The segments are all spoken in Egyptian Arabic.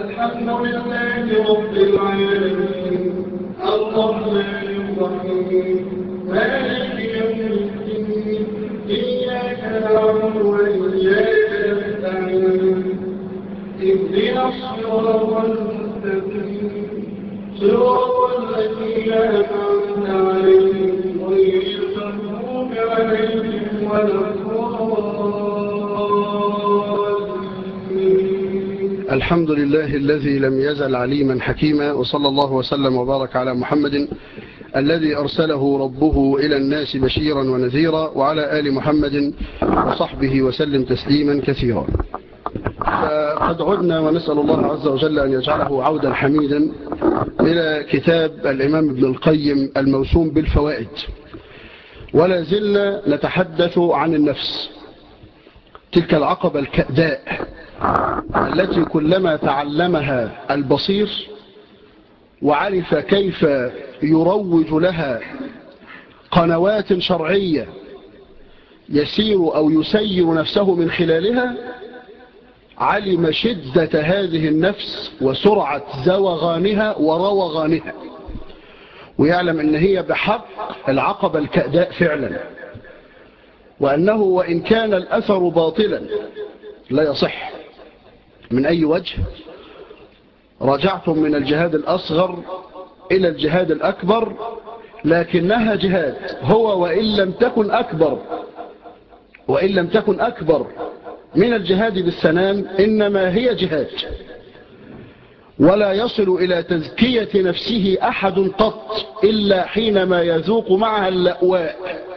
الحمد لله رب العالمين الرحمن الرحيم مالك يوم الدين إياك نعبد وإياك نستعين اهدنا الصراط المستقيم صراط الذين أنعمت عليهم غير المغضوب عليهم ولا الضالين الحمد لله الذي لم يزل عليما حكيما وصلى الله وسلم وبارك على محمد الذي أرسله ربه إلى الناس بشيرا ونذيرا وعلى آل محمد وصحبه وسلم تسليما كثيرا فقد عدنا ونسأل الله عز وجل أن يجعله عودا حميدا إلى كتاب الإمام ابن القيم الموسوم بالفوائد ولا زلنا نتحدث عن النفس تلك العقبة الكأداء التي كلما تعلمها البصير وعرف كيف يروج لها قنوات شرعية يسير أو يسير نفسه من خلالها علم شدة هذه النفس وسرعة زوغانها وروغانها ويعلم أن هي بحق العقبة الكأداء فعلا وأنه وإن كان الأثر باطلا لا يصح من أي وجه رجعتم من الجهاد الأصغر إلى الجهاد الأكبر لكنها جهاد هو وإن لم تكن أكبر وإن لم تكن أكبر من الجهاد بالسنام إنما هي جهاد ولا يصل إلى تزكية نفسه أحد قط إلا حينما يذوق معها اللأواء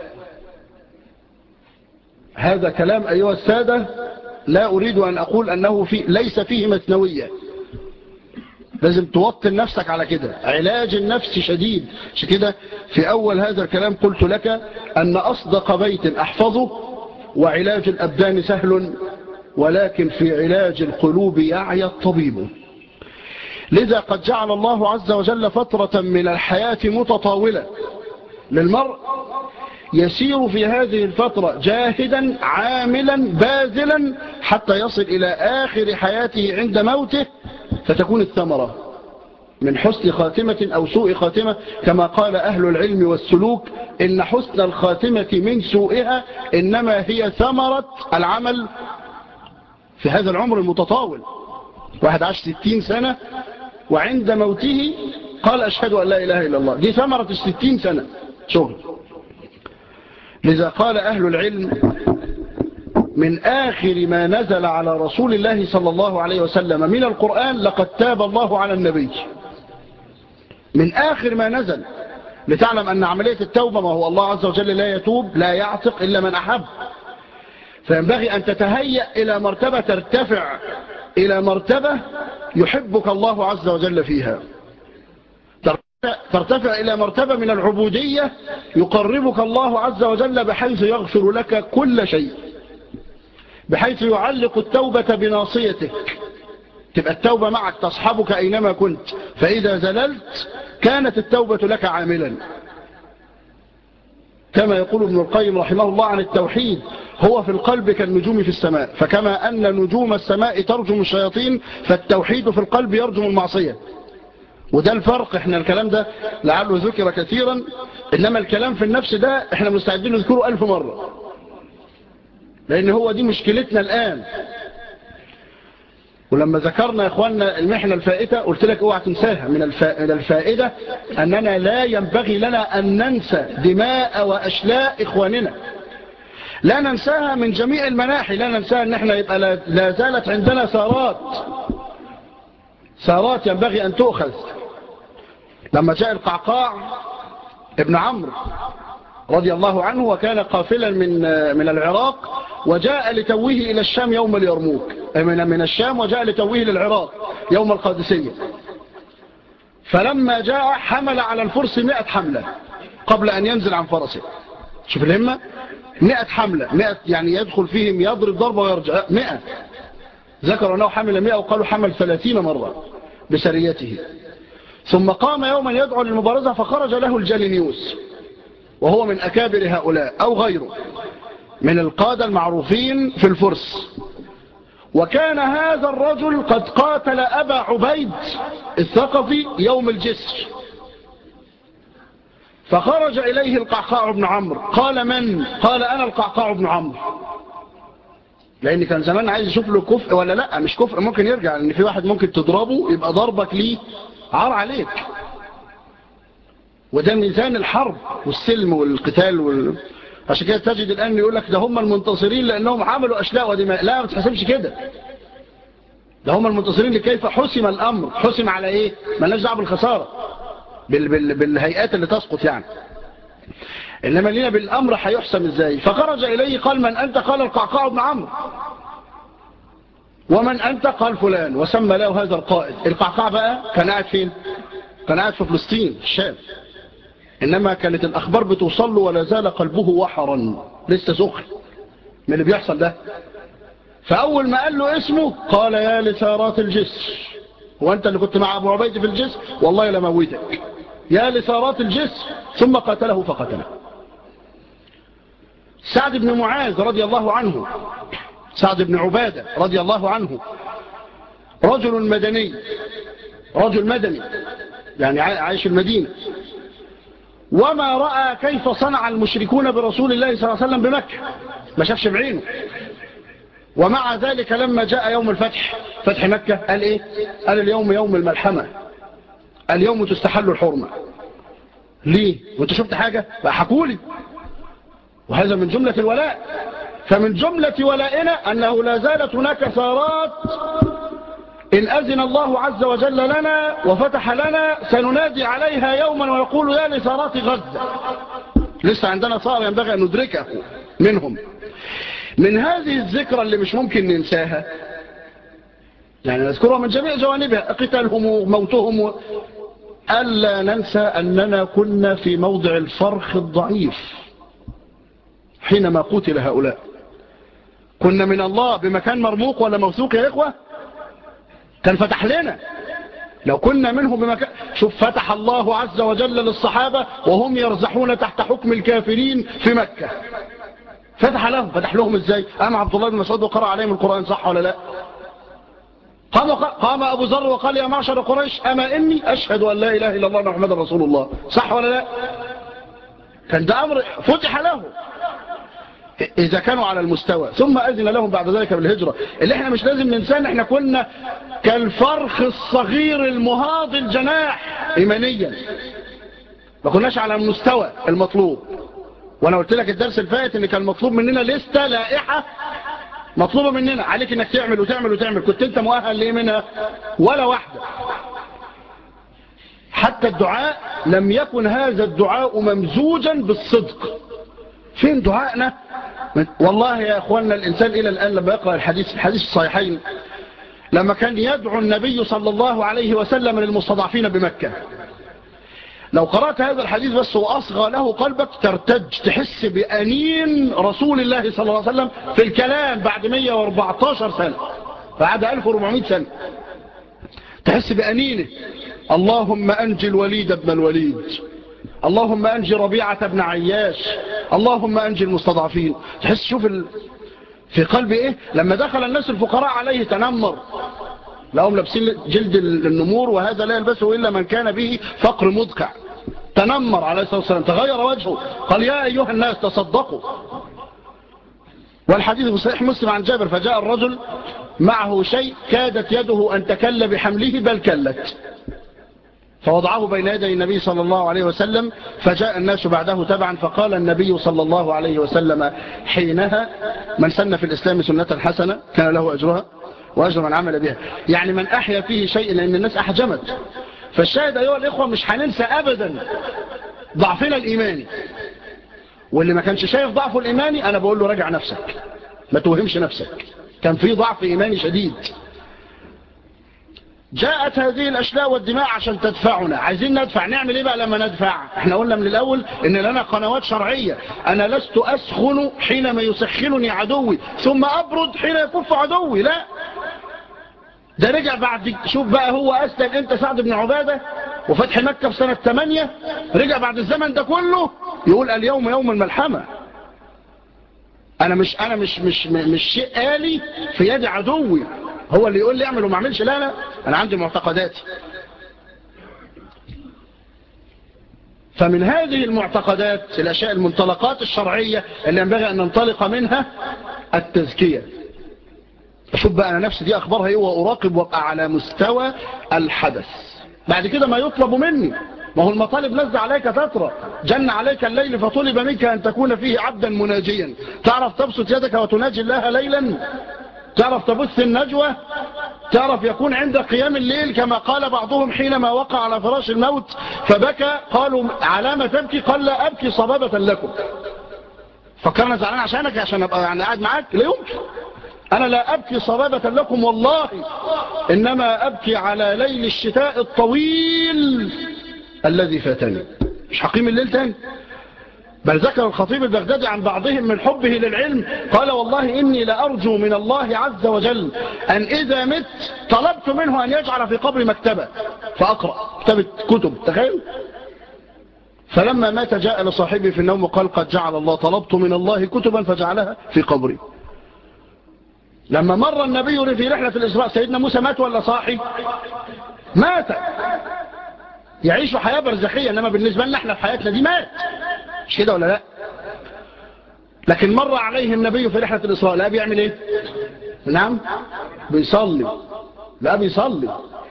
هذا كلام أيها السادة لا أريد أن أقول أنه في ليس فيه مثنوية لازم توطن نفسك على كده علاج النفس شديد عشان كده في أول هذا الكلام قلت لك أن أصدق بيت أحفظه وعلاج الأبدان سهل ولكن في علاج القلوب يعي الطبيب لذا قد جعل الله عز وجل فترة من الحياة متطاولة للمرء يسير في هذه الفترة جاهدا عاملا باذلا حتى يصل إلى آخر حياته عند موته فتكون الثمرة من حسن خاتمة أو سوء خاتمة كما قال أهل العلم والسلوك إن حسن الخاتمة من سوءها إنما هي ثمرة العمل في هذا العمر المتطاول واحد عاش ستين سنة وعند موته قال أشهد أن لا إله إلا الله دي ثمرة الستين سنة شغل لذا قال أهل العلم من آخر ما نزل على رسول الله صلى الله عليه وسلم من القرآن لقد تاب الله على النبي من آخر ما نزل لتعلم أن عملية التوبة ما هو الله عز وجل لا يتوب لا يعتق إلا من أحب فينبغي أن تتهيأ إلى مرتبة ترتفع إلى مرتبة يحبك الله عز وجل فيها ترتفع إلى مرتبة من العبودية يقربك الله عز وجل بحيث يغفر لك كل شيء بحيث يعلق التوبة بناصيتك تبقى التوبة معك تصحبك أينما كنت فإذا زللت كانت التوبة لك عاملا كما يقول ابن القيم رحمه الله عن التوحيد هو في القلب كالنجوم في السماء فكما أن نجوم السماء ترجم الشياطين فالتوحيد في القلب يرجم المعصية وده الفرق احنا الكلام ده لعله ذكر كثيرا انما الكلام في النفس ده احنا مستعدين نذكره الف مرة لان هو دي مشكلتنا الان ولما ذكرنا يا اخواننا المحنة الفائتة قلت لك اوعى تنساها من الفائدة اننا لا ينبغي لنا ان ننسى دماء واشلاء اخواننا لا ننساها من جميع المناحي لا ننساها ان احنا يبقى لا زالت عندنا ثارات ثارات ينبغي ان تؤخذ لما جاء القعقاع ابن عمرو رضي الله عنه وكان قافلا من من العراق وجاء لتويه إلى الشام يوم اليرموك من من الشام وجاء لتويه للعراق يوم القادسية فلما جاء حمل على الفرس مئة حملة قبل أن ينزل عن فرسه شوف الهمة مئة حملة مئة يعني يدخل فيهم يضرب ضربة ويرجع مئة ذكر أنه حمل مئة وقالوا حمل ثلاثين مرة بسريته ثم قام يوما يدعو للمبارزة فخرج له الجالينيوس وهو من أكابر هؤلاء أو غيره من القادة المعروفين في الفرس وكان هذا الرجل قد قاتل أبا عبيد الثقفي يوم الجسر فخرج إليه القعقاع بن عمرو قال من؟ قال أنا القعقاع بن عمرو لأن كان زمان عايز يشوف له كفء ولا لا مش كفء ممكن يرجع لأن في واحد ممكن تضربه يبقى ضربك ليه عار عليك وده ميزان الحرب والسلم والقتال وال... عشان كده تجد الآن يقول لك ده هم المنتصرين لأنهم عملوا أشلاء ودماء لا ما تحسبش كده ده هم المنتصرين لكيف حسم الأمر حسم على إيه ما دعوه بالخسارة بال... بال... بالهيئات اللي تسقط يعني إنما لنا بالأمر هيحسم إزاي فخرج إليه قال من أنت قال القعقاع بن عمرو ومن أنت قال فلان وسمى له هذا القائد القعقاع بقى كان قاعد فين كان قاعد في فلسطين الشام إنما كانت الأخبار بتوصل له ولا زال قلبه وحرا لسه سخن من اللي بيحصل ده فأول ما قال له اسمه قال يا لسارات الجسر هو أنت اللي كنت مع أبو عبيد في الجسر والله لموتك يا لسارات الجسر ثم قتله فقتله سعد بن معاذ رضي الله عنه سعد بن عبادة رضي الله عنه رجل مدني رجل مدني يعني عايش المدينة وما رأى كيف صنع المشركون برسول الله صلى الله عليه وسلم بمكة ما شافش بعينه ومع ذلك لما جاء يوم الفتح فتح مكة قال ايه قال اليوم يوم الملحمة اليوم تستحل الحرمة ليه وانت شفت حاجة فحكولي وهذا من جملة الولاء فمن جملة ولائنا أنه لا زالت هناك ثارات إن أذن الله عز وجل لنا وفتح لنا سننادي عليها يوما ويقول يا لثارات غزة لسه عندنا ثار ينبغي أن ندركه منهم من هذه الذكرى اللي مش ممكن ننساها يعني نذكرها من جميع جوانبها قتالهم وموتهم و... ألا ننسى أننا كنا في موضع الفرخ الضعيف حينما قتل هؤلاء كنا من الله بمكان مرموق ولا موثوق يا إخوة كان فتح لنا لو كنا منه بمكان شوف فتح الله عز وجل للصحابة وهم يرزحون تحت حكم الكافرين في مكة فتح لهم فتح لهم ازاي قام عبد الله بن مسعود وقرأ عليهم القرآن صح ولا لا قام, قام أبو ذر وقال يا معشر قريش أما إني أشهد أن لا إله إلا الله محمد رسول الله صح ولا لا كان ده أمر فتح له إذا كانوا على المستوى ثم أذن لهم بعد ذلك بالهجرة اللي احنا مش لازم ننسان احنا كنا كالفرخ الصغير المهاض الجناح إيمانيا ما كناش على المستوى المطلوب وانا قلت لك الدرس الفائت ان كان مطلوب مننا لستة لائحة مطلوبة مننا عليك انك تعمل وتعمل وتعمل كنت انت مؤهل ليه منها ولا واحدة حتى الدعاء لم يكن هذا الدعاء ممزوجا بالصدق فين دعائنا والله يا اخواننا الانسان الى الان لما يقرأ الحديث الحديث الصحيحين لما كان يدعو النبي صلى الله عليه وسلم للمستضعفين بمكة لو قرأت هذا الحديث بس وأصغى له قلبك ترتج تحس بأنين رسول الله صلى الله عليه وسلم في الكلام بعد 114 سنة بعد 1400 سنة تحس بأنينه اللهم أنجي الوليد ابن الوليد اللهم أنجي ربيعة بن عياش اللهم أنجي المستضعفين تحس شوف ال... في قلبي إيه لما دخل الناس الفقراء عليه تنمر لهم لابسين جلد النمور وهذا لا يلبسه إلا من كان به فقر مدكع تنمر عليه الصلاة والسلام تغير وجهه قال يا أيها الناس تصدقوا والحديث في صحيح مسلم عن جابر فجاء الرجل معه شيء كادت يده أن تكل بحمله بل كلت فوضعه بين يدي النبي صلى الله عليه وسلم فجاء الناس بعده تبعا فقال النبي صلى الله عليه وسلم حينها من سن في الإسلام سنة حسنة كان له أجرها وأجر من عمل بها يعني من أحيا فيه شيء لأن الناس أحجمت فالشاهد أيها الإخوة مش هننسى أبدا ضعفنا الإيماني واللي ما كانش شايف ضعفه الإيماني أنا بقول له راجع نفسك ما توهمش نفسك كان في ضعف إيماني شديد جاءت هذه الأشلاء والدماء عشان تدفعنا عايزين ندفع نعمل إيه بقى لما ندفع احنا قلنا من الأول إن لنا قنوات شرعية أنا لست أسخن حينما يسخنني عدوي ثم أبرد حين يكف عدوي لا ده رجع بعد شوف بقى هو أسلم انت سعد بن عبادة وفتح مكة في سنة 8 رجع بعد الزمن ده كله يقول اليوم يوم الملحمة انا مش انا مش مش مش شيء آلي في يد عدوي هو اللي يقول لي اعمل وما اعملش لا لا انا عندي معتقداتي فمن هذه المعتقدات الاشياء المنطلقات الشرعية اللي ينبغي ان ننطلق منها التزكية اشوف بقى انا نفسي دي اخبارها ايه واراقب وابقى على مستوى الحدث بعد كده ما يطلب مني ما هو المطالب نزل عليك فترة جن عليك الليل فطلب منك أن تكون فيه عبدا مناجيا تعرف تبسط يدك وتناجي الله ليلا تعرف تبث النجوى تعرف يكون عند قيام الليل كما قال بعضهم حينما وقع على فراش الموت فبكى قالوا علامة تبكي قال لا أبكي صبابة لكم فكرنا زعلان عشانك عشان أبقى يعني قاعد معاك لا يمكن أنا لا أبكي صبابة لكم والله إنما أبكي على ليل الشتاء الطويل الذي فاتني مش حقيم الليل تاني بل ذكر الخطيب البغدادي عن بعضهم من حبه للعلم قال والله إني لأرجو من الله عز وجل أن إذا مت طلبت منه أن يجعل في قبر مكتبة فأقرأ كتابة كتب تخيل فلما مات جاء لصاحبه في النوم وقال قد جعل الله طلبت من الله كتبا فجعلها في قبري لما مر النبي في رحلة الإسراء سيدنا موسى مات ولا صاحي مات يعيش حياة برزخية إنما بالنسبة لنا احنا في حياتنا دي مات مش كده ولا لا لكن مر عليه النبي في رحلة الإسراء لا بيعمل ايه نعم بيصلي لا بيصلي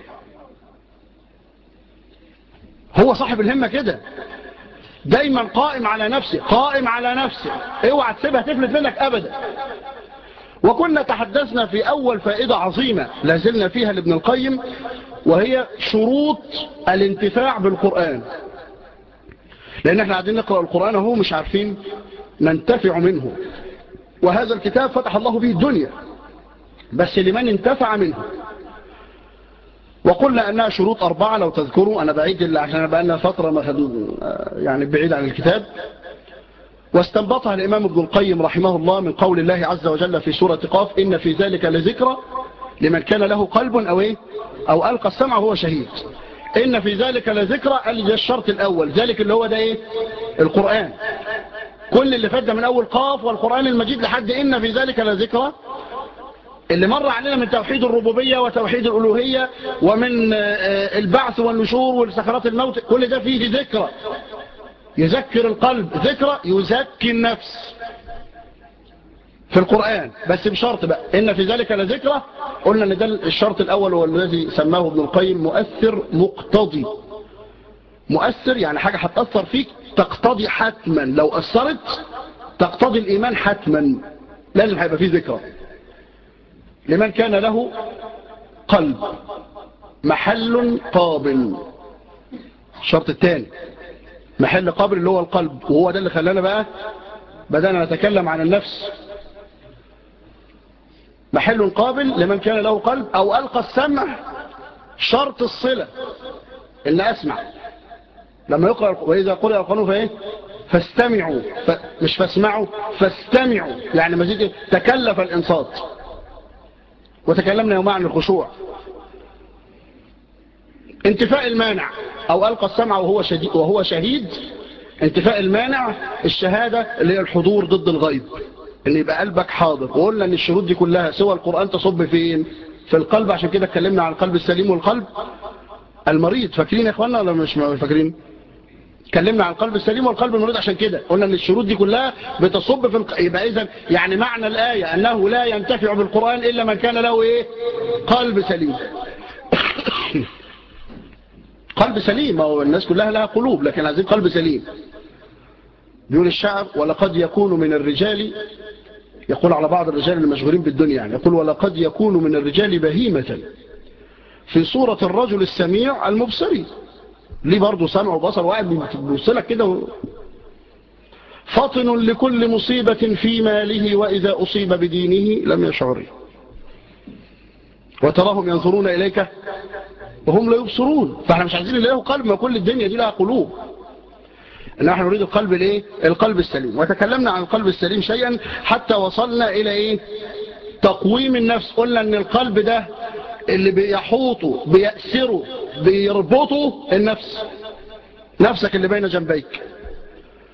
هو صاحب الهمة كده دايما قائم على نفسه قائم على نفسه اوعى تسيبها تفلت منك ابدا وكنا تحدثنا في اول فائدة عظيمة لازلنا فيها لابن القيم وهي شروط الانتفاع بالقرآن لان احنا قاعدين نقرأ القرآن وهو مش عارفين ننتفع منه وهذا الكتاب فتح الله به الدنيا بس لمن انتفع منه وقلنا أنها شروط أربعة لو تذكروا أنا بعيد اللي عشان بقى لنا فترة ما يعني بعيد عن الكتاب واستنبطها الإمام ابن القيم رحمه الله من قول الله عز وجل في سورة قاف إن في ذلك لذكرى لمن كان له قلب أو إيه أو ألقى السمع وهو شهيد إن في ذلك لذكرى قال الشرط الأول ذلك اللي هو ده إيه القرآن كل اللي فات من أول قاف والقرآن المجيد لحد إن في ذلك لذكرى اللي مر علينا من توحيد الربوبية وتوحيد الألوهية ومن البعث والنشور وسكرات الموت كل ده فيه ذكرى يذكر القلب ذكرى يزكي النفس في القرآن بس بشرط بقى إن في ذلك لذكرى قلنا أن ده الشرط الأول هو الذي سماه ابن القيم مؤثر مقتضي مؤثر يعني حاجة هتأثر فيك تقتضي حتما لو أثرت تقتضي الإيمان حتما لازم هيبقى فيه ذكرى لمن كان له قلب محل قابل الشرط الثاني محل قابل اللي هو القلب وهو ده اللي خلانا بقى بدأنا نتكلم عن النفس محل قابل لمن كان له قلب أو ألقى السمع شرط الصلة إن أسمع لما يقرأ وإذا قرأ القانون فإيه فاستمعوا ف... مش فاسمعوا فاستمعوا يعني مزيد تكلف الإنصات وتكلمنا يوم عن الخشوع انتفاء المانع أو ألقى السمع وهو, شديد وهو شهيد انتفاء المانع الشهادة اللي هي الحضور ضد الغيب ان يبقى قلبك حاضر وقلنا ان الشروط دي كلها سوى القرآن تصب فين في القلب عشان كده اتكلمنا عن القلب السليم والقلب المريض فاكرين يا اخوانا ولا مش فاكرين اتكلمنا عن القلب السليم والقلب المريض عشان كده قلنا ان الشروط دي كلها بتصب في الق... يبقى اذا يعني معنى الآية انه لا ينتفع بالقرآن الا من كان له ايه قلب سليم قلب سليم هو الناس كلها لها قلوب لكن عايزين قلب سليم بيقول الشعر ولقد يكون من الرجال يقول على بعض الرجال المشغولين بالدنيا يعني يقول ولقد يكون من الرجال بهيمة في صورة الرجل السميع المبصري ليه برضه سمع وبصر واحد بيوصلك كده و... فطن لكل مصيبة في ماله وإذا أصيب بدينه لم يشعر وتراهم ينظرون إليك وهم لا يبصرون فاحنا مش عايزين له قلب ما كل الدنيا دي لها قلوب نحن نريد القلب الايه القلب السليم وتكلمنا عن القلب السليم شيئا حتى وصلنا الى ايه تقويم النفس قلنا ان القلب ده اللي بيحوطه بيأسره بيربطه النفس نفسك اللي بين جنبيك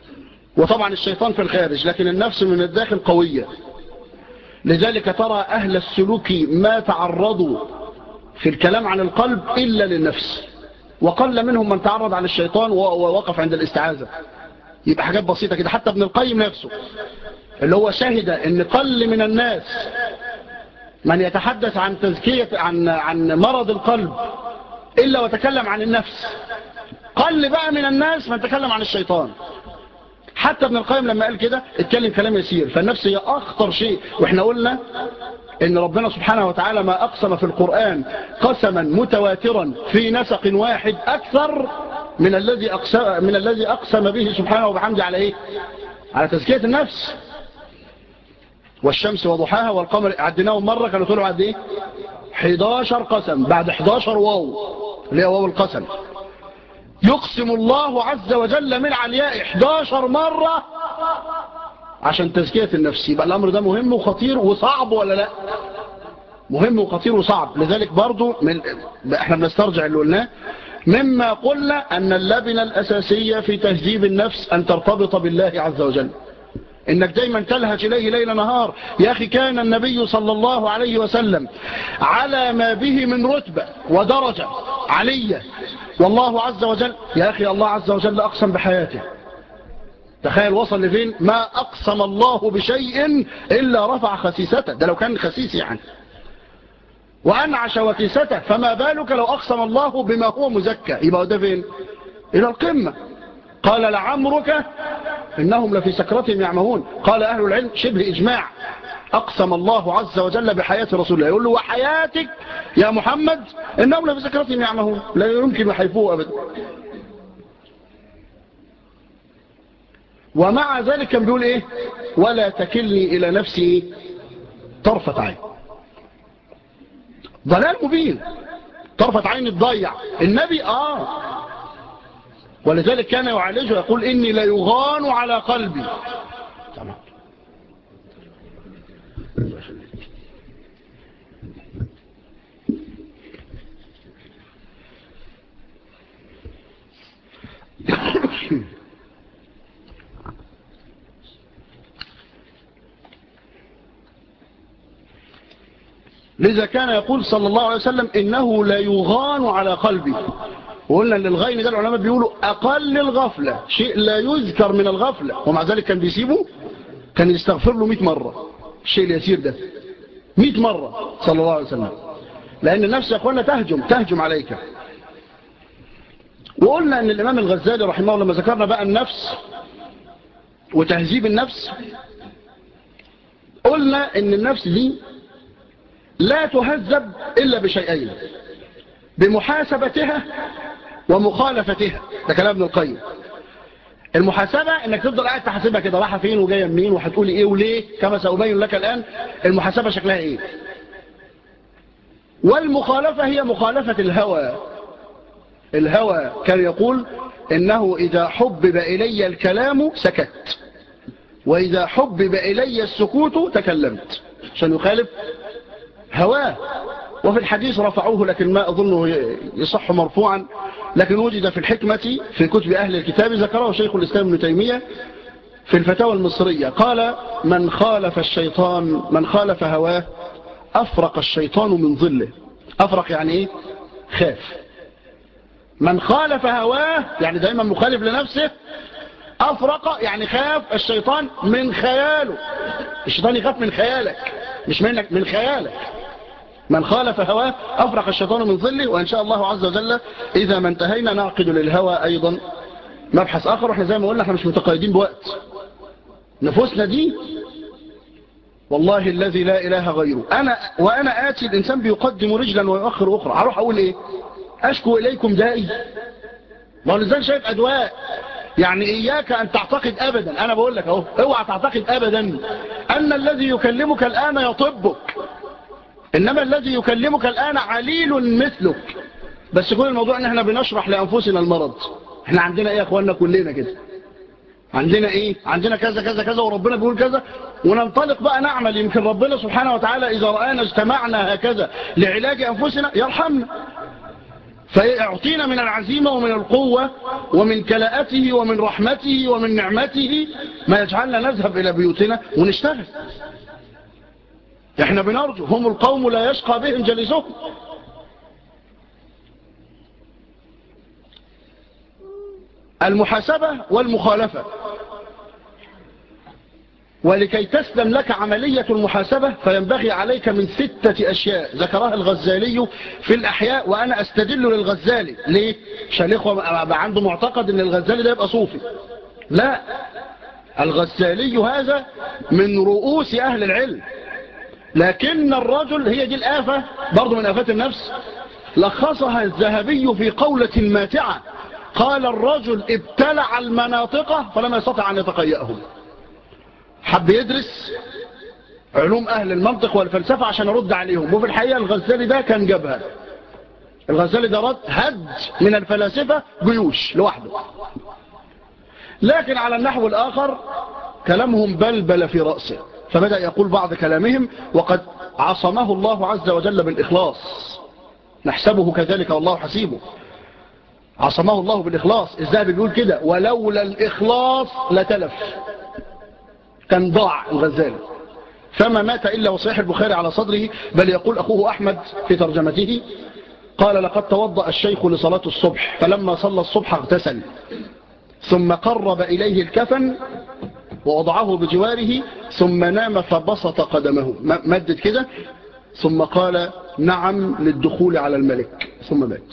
وطبعا الشيطان في الخارج لكن النفس من الداخل قوية لذلك ترى أهل السلوك ما تعرضوا في الكلام عن القلب إلا للنفس وقل منهم من تعرض عن الشيطان ووقف عند الاستعاذة يبقى حاجات بسيطة كده حتى ابن القيم نفسه اللي هو شهد ان قل من الناس من يتحدث عن تزكية عن, عن مرض القلب إلا وتكلم عن النفس قل بقى من الناس من تكلم عن الشيطان حتى ابن القيم لما قال كده اتكلم كلام يسير فالنفس هي أخطر شيء واحنا قلنا ان ربنا سبحانه وتعالى ما أقسم في القرآن قسما متواترا في نسق واحد أكثر من الذي أقسم, من الذي أقسم به سبحانه وبحمده على إيه على تزكية النفس والشمس وضحاها والقمر عدناهم مرة كانوا طلعوا عد ايه 11 قسم بعد 11 واو اللي هي واو القسم يقسم الله عز وجل من علياء 11 مرة عشان تزكية النفس يبقى الأمر ده مهم وخطير وصعب ولا لا مهم وخطير وصعب لذلك برضو من احنا بنسترجع اللي قلناه مما قلنا أن اللبنة الأساسية في تهذيب النفس أن ترتبط بالله عز وجل انك دايما تلهج اليه ليل نهار يا اخي كان النبي صلى الله عليه وسلم على ما به من رتبة ودرجة علية والله عز وجل يا اخي الله عز وجل اقسم بحياته تخيل وصل لفين ما اقسم الله بشيء الا رفع خسيسته ده لو كان خسيس يعني وانعش وكيسته فما بالك لو اقسم الله بما هو مزكى يبقى ده فين الى القمة قال لعمرك إنهم لفي سكرتهم يعمهون قال أهل العلم شبه إجماع أقسم الله عز وجل بحياة رسول الله يقول له وحياتك يا محمد إنهم لفي سكرتهم يعمهون لا يمكن يحيفوه أبدا ومع ذلك كان بيقول إيه ولا تكلني إلى نفسي طرفة عين ضلال مبين طرفة عين الضيع النبي آه ولذلك كان يعالجه يقول إني لا يغان على قلبي تمام لذا كان يقول صلى الله عليه وسلم إنه لا يغان على قلبي وقلنا ان الغين ده العلماء بيقولوا اقل الغفلة شيء لا يذكر من الغفلة ومع ذلك كان بيسيبه كان يستغفر له 100 مرة الشيء اليسير ده 100 مرة صلى الله عليه وسلم لان النفس يا اخوانا تهجم تهجم عليك وقلنا ان الامام الغزالي رحمه الله لما ذكرنا بقى النفس وتهذيب النفس قلنا ان النفس دي لا تهذب الا بشيئين بمحاسبتها ومخالفتها ده كلام ابن القيم المحاسبة انك تفضل قاعد تحاسبها كده رايحه فين وجايه منين وهتقولي ايه وليه كما سأبين لك الآن المحاسبة شكلها ايه والمخالفة هي مخالفة الهوى الهوى كان يقول انه اذا حبب الي الكلام سكت واذا حبب الي السكوت تكلمت عشان يخالف هواه وفي الحديث رفعوه لكن ما أظنه يصح مرفوعا لكن وجد في الحكمة في كتب أهل الكتاب ذكره شيخ الإسلام ابن تيمية في الفتاوى المصرية قال من خالف الشيطان من خالف هواه أفرق الشيطان من ظله أفرق يعني إيه خاف من خالف هواه يعني دائما مخالف لنفسه أفرق يعني خاف الشيطان من خياله الشيطان يخاف من خيالك مش منك من خيالك من خالف هواه أفرق الشيطان من ظله وإن شاء الله عز وجل إذا ما انتهينا نعقد للهوى أيضا مبحث آخر وإحنا زي ما قلنا احنا مش متقيدين بوقت نفوسنا دي والله الذي لا إله غيره أنا وأنا آتي الإنسان بيقدم رجلا ويؤخر أخرى هروح أقول إيه أشكو إليكم دائي ما هو الإنسان شايف أدواء يعني إياك أن تعتقد أبدا أنا بقول لك أهو اوعى تعتقد أبدا أن الذي يكلمك الآن يطبك إنما الذي يكلمك الآن عليل مثلك بس كل الموضوع ان احنا بنشرح لأنفسنا المرض احنا عندنا ايه يا اخواننا كلنا كده عندنا ايه عندنا كذا كذا كذا وربنا بيقول كذا وننطلق بقى نعمل يمكن ربنا سبحانه وتعالى اذا رآنا اجتمعنا هكذا لعلاج انفسنا يرحمنا فيعطينا من العزيمة ومن القوة ومن كلاءته ومن رحمته ومن نعمته ما يجعلنا نذهب إلى بيوتنا ونشتغل احنا بنرجو هم القوم لا يشقى بهم جلسهم المحاسبة والمخالفة ولكي تسلم لك عملية المحاسبة فينبغي عليك من ستة أشياء ذكرها الغزالي في الأحياء وأنا أستدل للغزالي ليه؟ عشان الإخوة عنده معتقد أن الغزالي ده يبقى صوفي لا الغزالي هذا من رؤوس أهل العلم لكن الرجل هي دي الآفة برضو من آفات النفس لخصها الذهبي في قولة ماتعة قال الرجل ابتلع المناطق فلم يستطع أن يتقيأهم حب يدرس علوم أهل المنطق والفلسفة عشان يرد عليهم وفي الحقيقة الغزالي ده كان جابها الغزالي ده رد هد من الفلاسفة جيوش لوحده لكن على النحو الآخر كلامهم بلبل في رأسه فبدأ يقول بعض كلامهم وقد عصمه الله عز وجل بالإخلاص نحسبه كذلك والله حسيبه عصمه الله بالإخلاص الذهبي بيقول كده ولولا الإخلاص لتلف كان ضاع الغزالي فما مات إلا وصيح البخاري على صدره بل يقول أخوه أحمد في ترجمته قال لقد توضأ الشيخ لصلاة الصبح فلما صلى الصبح اغتسل ثم قرب إليه الكفن ووضعه بجواره ثم نام فبسط قدمه مدد كده ثم قال نعم للدخول على الملك ثم مات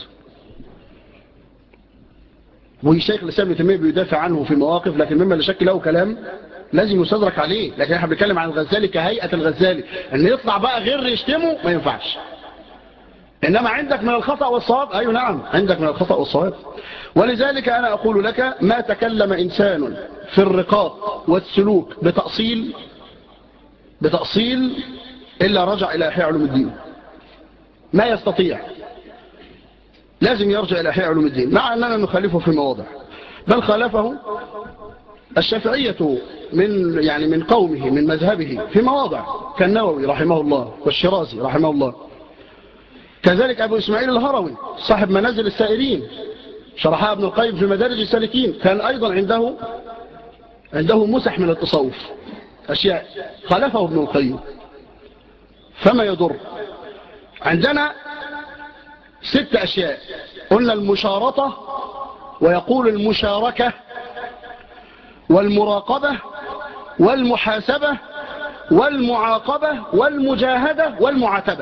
والشيخ الإسلام تيمية بيدافع عنه في مواقف لكن مما لا شك له كلام لازم يستدرك عليه لكن احنا بنتكلم عن الغزالي كهيئة الغزالي ان يطلع بقى غير يشتمه ما ينفعش إنما عندك من الخطأ والصواب أي أيوة نعم عندك من الخطأ والصواب ولذلك أنا أقول لك ما تكلم إنسان في الرقاق والسلوك بتأصيل بتأصيل إلا رجع إلى أحياء علوم الدين ما يستطيع لازم يرجع إلى أحياء علوم الدين مع أننا نخالفه في مواضع بل خالفه الشافعية من يعني من قومه من مذهبه في مواضع كالنووي رحمه الله والشرازي رحمه الله كذلك أبو إسماعيل الهروي صاحب منازل السائرين شرحها ابن القيم في مدارج السالكين كان أيضا عنده عنده مسح من التصوف أشياء خالفه ابن القيم فما يضر عندنا ست أشياء قلنا المشارطة ويقول المشاركة والمراقبة والمحاسبة والمعاقبة والمجاهدة والمعاتبة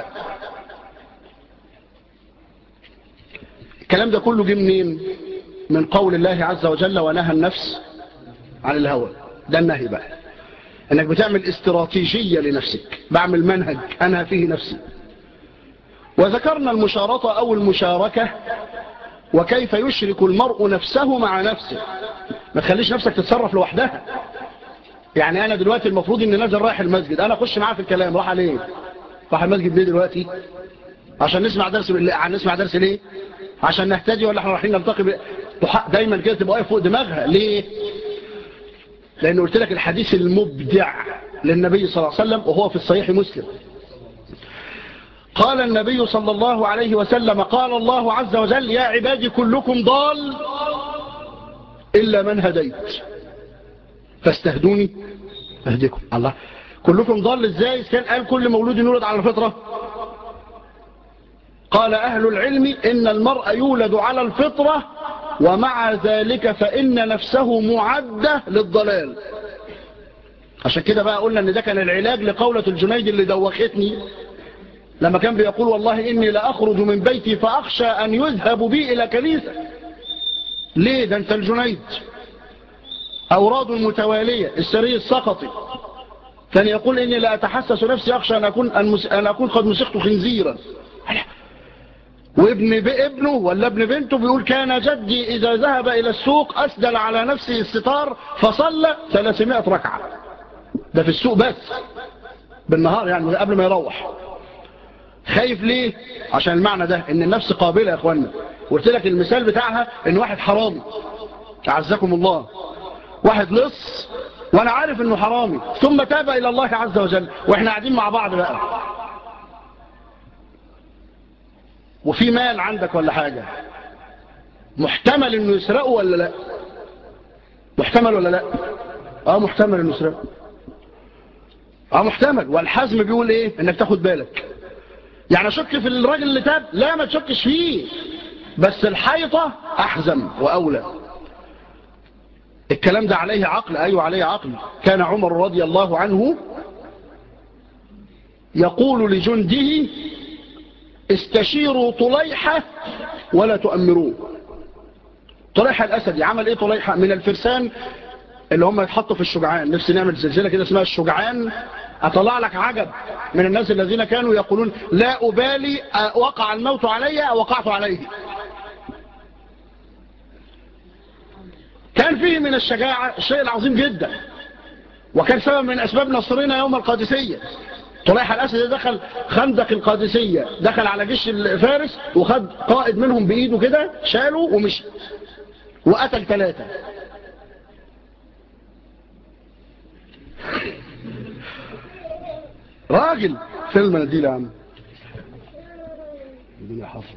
الكلام ده كله جه منين من قول الله عز وجل ونهى النفس عن الهوى ده النهي بقى انك بتعمل استراتيجية لنفسك بعمل منهج انا فيه نفسي وذكرنا المشارطة او المشاركة وكيف يشرك المرء نفسه مع نفسه ما تخليش نفسك تتصرف لوحدها يعني انا دلوقتي المفروض اني نازل رايح المسجد انا اخش معاه في الكلام راح عليه راح المسجد ليه دلوقتي عشان نسمع درس نسمع درس ليه عشان نهتدي ولا احنا رايحين نلتقي ب... دايما كده تبقى واقف فوق دماغها ليه لان قلت لك الحديث المبدع للنبي صلى الله عليه وسلم وهو في الصحيح مسلم قال النبي صلى الله عليه وسلم قال الله عز وجل يا عبادي كلكم ضال إلا من هديت فاستهدوني أهدكم الله كلكم ضال ازاي كان قال كل مولود يولد على الفطرة قال أهل العلم إن المرء يولد على الفطرة ومع ذلك فإن نفسه معدة للضلال عشان كده بقى قلنا ان ده كان العلاج لقولة الجنيد اللي دوختني لما كان بيقول والله إني لأخرج من بيتي فأخشى أن يذهب بي إلى كنيسة ليه ده انت الجنيد أوراد متوالية السري السقطي كان يقول إني لا أتحسس نفسي أخشى أن أكون, أن أكون قد مسخت خنزيرا وابن ابنه ولا ابن بنته بيقول كان جدي إذا ذهب إلى السوق أسدل على نفسه الستار فصلى 300 ركعة ده في السوق بس بالنهار يعني قبل ما يروح خايف ليه عشان المعنى ده ان النفس قابلة يا اخوانا قلت لك المثال بتاعها ان واحد حرامي اعزكم الله واحد لص وانا عارف انه حرامي ثم تاب الى الله عز وجل واحنا قاعدين مع بعض بقى وفي مال عندك ولا حاجة محتمل انه يسرقه ولا لا محتمل ولا لا اه محتمل انه يسرقه اه محتمل والحزم بيقول ايه انك تاخد بالك يعني اشك في الراجل اللي تاب لا ما تشكش فيه بس الحيطة احزم واولى الكلام ده عليه عقل ايوه عليه عقل كان عمر رضي الله عنه يقول لجنده استشيروا طليحة ولا تؤمروه طليحة الأسدي عمل إيه طليحة من الفرسان اللي هم يتحطوا في الشجعان نفسي نعمل سلسلة كده اسمها الشجعان أطلع لك عجب من الناس الذين كانوا يقولون لا أبالي وقع الموت علي أو وقعت عليه كان فيه من الشجاعة الشيء العظيم جدا وكان سبب من أسباب نصرنا يوم القادسية طليحة الأسد دخل خندق القادسية دخل على جيش الفارس وخد قائد منهم بإيده كده شاله ومشي وقتل ثلاثة راجل فيلم نديل يا عم الدنيا حصل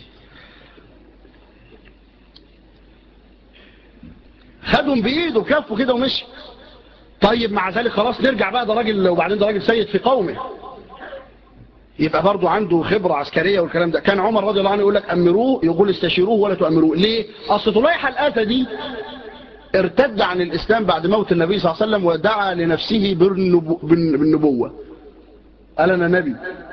خدهم بإيده كفه كده ومشي طيب مع ذلك خلاص نرجع بقى ده راجل وبعدين ده راجل سيد في قومه يبقى برضه عنده خبرة عسكرية والكلام ده كان عمر رضي الله عنه يقول لك أمروه يقول استشيروه ولا تؤمروه ليه؟ أصل طليحة الآتة دي ارتد عن الإسلام بعد موت النبي صلى الله عليه وسلم ودعا لنفسه بالنبو بالنبوة قال أنا نبي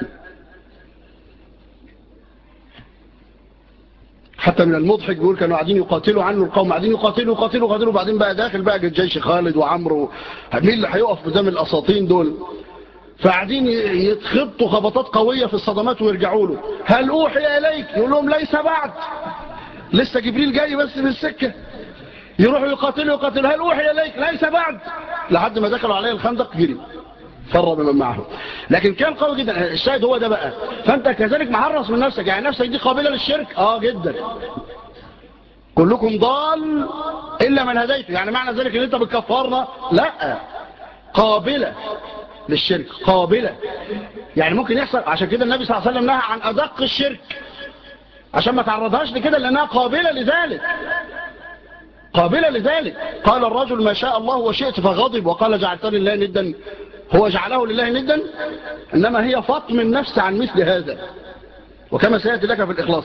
حتى من المضحك بيقول كانوا قاعدين يقاتلوا عنه القوم قاعدين يقاتلوا يقاتلوا يقاتلوا وبعدين بقى داخل بقى جيش خالد وعمرو مين اللي هيقف قدام الاساطين دول فقاعدين يتخبطوا خبطات قوية في الصدمات ويرجعوا له هل اوحي اليك يقول لهم ليس بعد لسه جبريل جاي بس من السكة يروحوا يقاتلوا يقاتلوا هل اوحي اليك ليس بعد لحد ما دخلوا عليه الخندق جري فر بمن معه لكن كان قوي جدا الشاهد هو ده بقى فانت كذلك محرص من نفسك يعني نفسك دي قابلة للشرك اه جدا كلكم ضال الا من هديته يعني معنى ذلك ان انت بتكفرنا لا قابلة للشرك قابلة يعني ممكن يحصل عشان كده النبي صلى الله عليه وسلم نهى عن ادق الشرك عشان ما تعرضهاش لكده لانها قابلة لذلك قابلة لذلك قال الرجل ما شاء الله وشئت فغضب وقال جعلتني الله ندا هو جعله لله ندا إنما هي فطم النفس عن مثل هذا وكما سيأتي لك في الإخلاص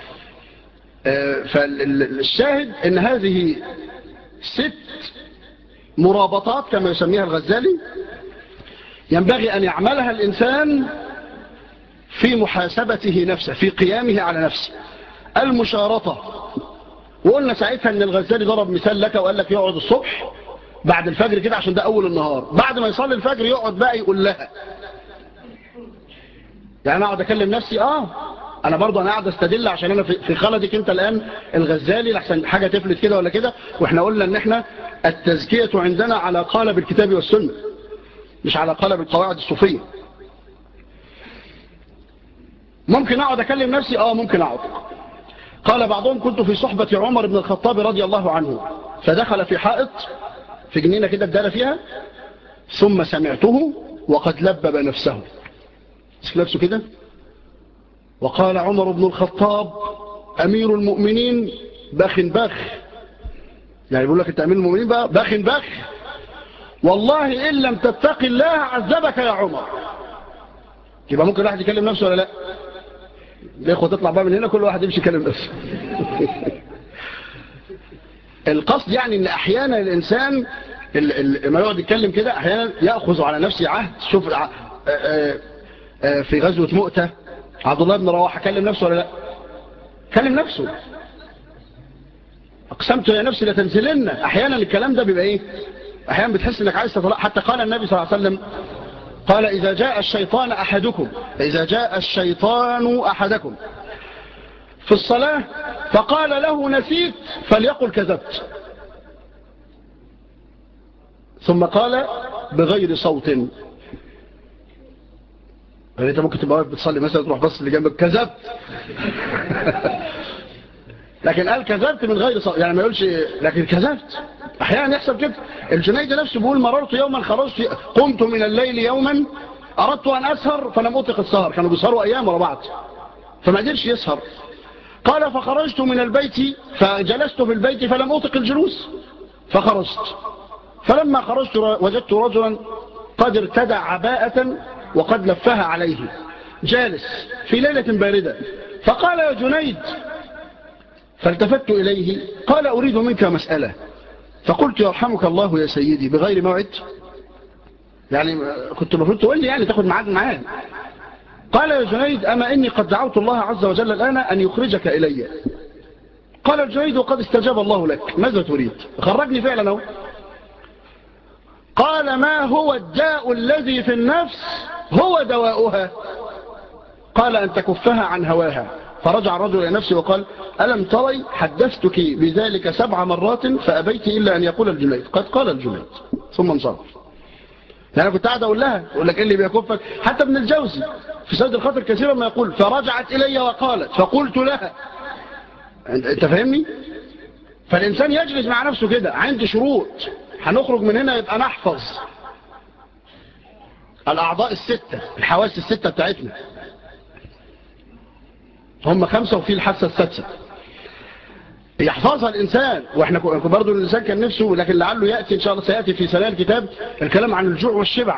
فالشاهد ان هذه ست مرابطات كما يسميها الغزالي ينبغي أن يعملها الإنسان في محاسبته نفسه في قيامه على نفسه المشارطة وقلنا ساعتها ان الغزالي ضرب مثال لك وقال لك يقعد الصبح بعد الفجر كده عشان ده اول النهار بعد ما يصلي الفجر يقعد بقى يقول لها يعني انا اقعد اكلم نفسي اه انا برضو انا قاعد استدل عشان انا في خلدك انت الان الغزالي لحسن حاجة تفلت كده ولا كده واحنا قلنا ان احنا التزكية عندنا على قالب الكتاب والسنة مش على قالب القواعد الصوفية ممكن اقعد اكلم نفسي اه ممكن اقعد قال بعضهم كنت في صحبة عمر بن الخطاب رضي الله عنه فدخل في حائط في جنينة كده ادانا فيها ثم سمعته وقد لبب نفسه مسك نفسه كده وقال عمر بن الخطاب أمير المؤمنين باخ باخ يعني بيقول لك انت أمير المؤمنين بقى باخ باخ والله إن لم تتق الله عذبك يا عمر يبقى ممكن واحد يكلم نفسه ولا لا الإخوة تطلع بقى من هنا كل واحد يمشي يكلم نفسه القصد يعني ان احيانا الانسان لما يقعد يتكلم كده احيانا ياخذ على نفسه عهد شوف في غزوه مؤته عبد الله بن رواحه كلم نفسه ولا لا كلم نفسه اقسمت يا نفسي لتنزلن احيانا الكلام ده بيبقى ايه احيانا بتحس انك عايز تطلع حتى قال النبي صلى الله عليه وسلم قال اذا جاء الشيطان احدكم اذا جاء الشيطان احدكم في الصلاة فقال له نسيت فليقل كذبت ثم قال بغير صوت يعني انت ممكن تبقى واقف بتصلي مثلا تروح بص اللي جنبك كذبت لكن قال كذبت من غير صوت يعني ما يقولش لكن كذبت احيانا يحصل كده الجنيد نفسه بيقول مررت يوما خرجت قمت من الليل يوما اردت ان اسهر فلم اطق السهر كانوا بيسهروا ايام ورا بعض فما قدرش يسهر قال فخرجت من البيت فجلست في البيت فلم أطق الجلوس فخرجت فلما خرجت وجدت رجلا قد ارتدع عباءة وقد لفها عليه جالس في ليلة باردة فقال يا جنيد فالتفت إليه قال أريد منك مسألة فقلت يرحمك الله يا سيدي بغير موعد يعني كنت المفروض تقول لي يعني تاخد معاد معاه قال يا جنيد أما إني قد دعوت الله عز وجل الآن أن يخرجك إلي قال الجنيد وقد استجاب الله لك ماذا تريد خرجني فعلا أهو قال ما هو الداء الذي في النفس هو دواؤها قال أن تكفها عن هواها فرجع الرجل إلى نفسه وقال ألم تري حدثتك بذلك سبع مرات فأبيت إلا أن يقول الجنيد قد قال الجنيد ثم انصرف يعني كنت قاعد أقول لها أقول لك إيه اللي بيكفك حتى ابن الجوزي في سيد الخاطر كثيرا ما يقول فرجعت إلي وقالت فقلت لها أنت فاهمني فالإنسان يجلس مع نفسه كده عندي شروط هنخرج من هنا يبقى نحفظ الأعضاء الستة الحواس الستة بتاعتنا هم خمسة وفي الحاسة السادسة يحفظها الإنسان وإحنا برضو الإنسان كان نفسه لكن لعله يأتي إن شاء الله سيأتي في سنة الكتاب الكلام عن الجوع والشبع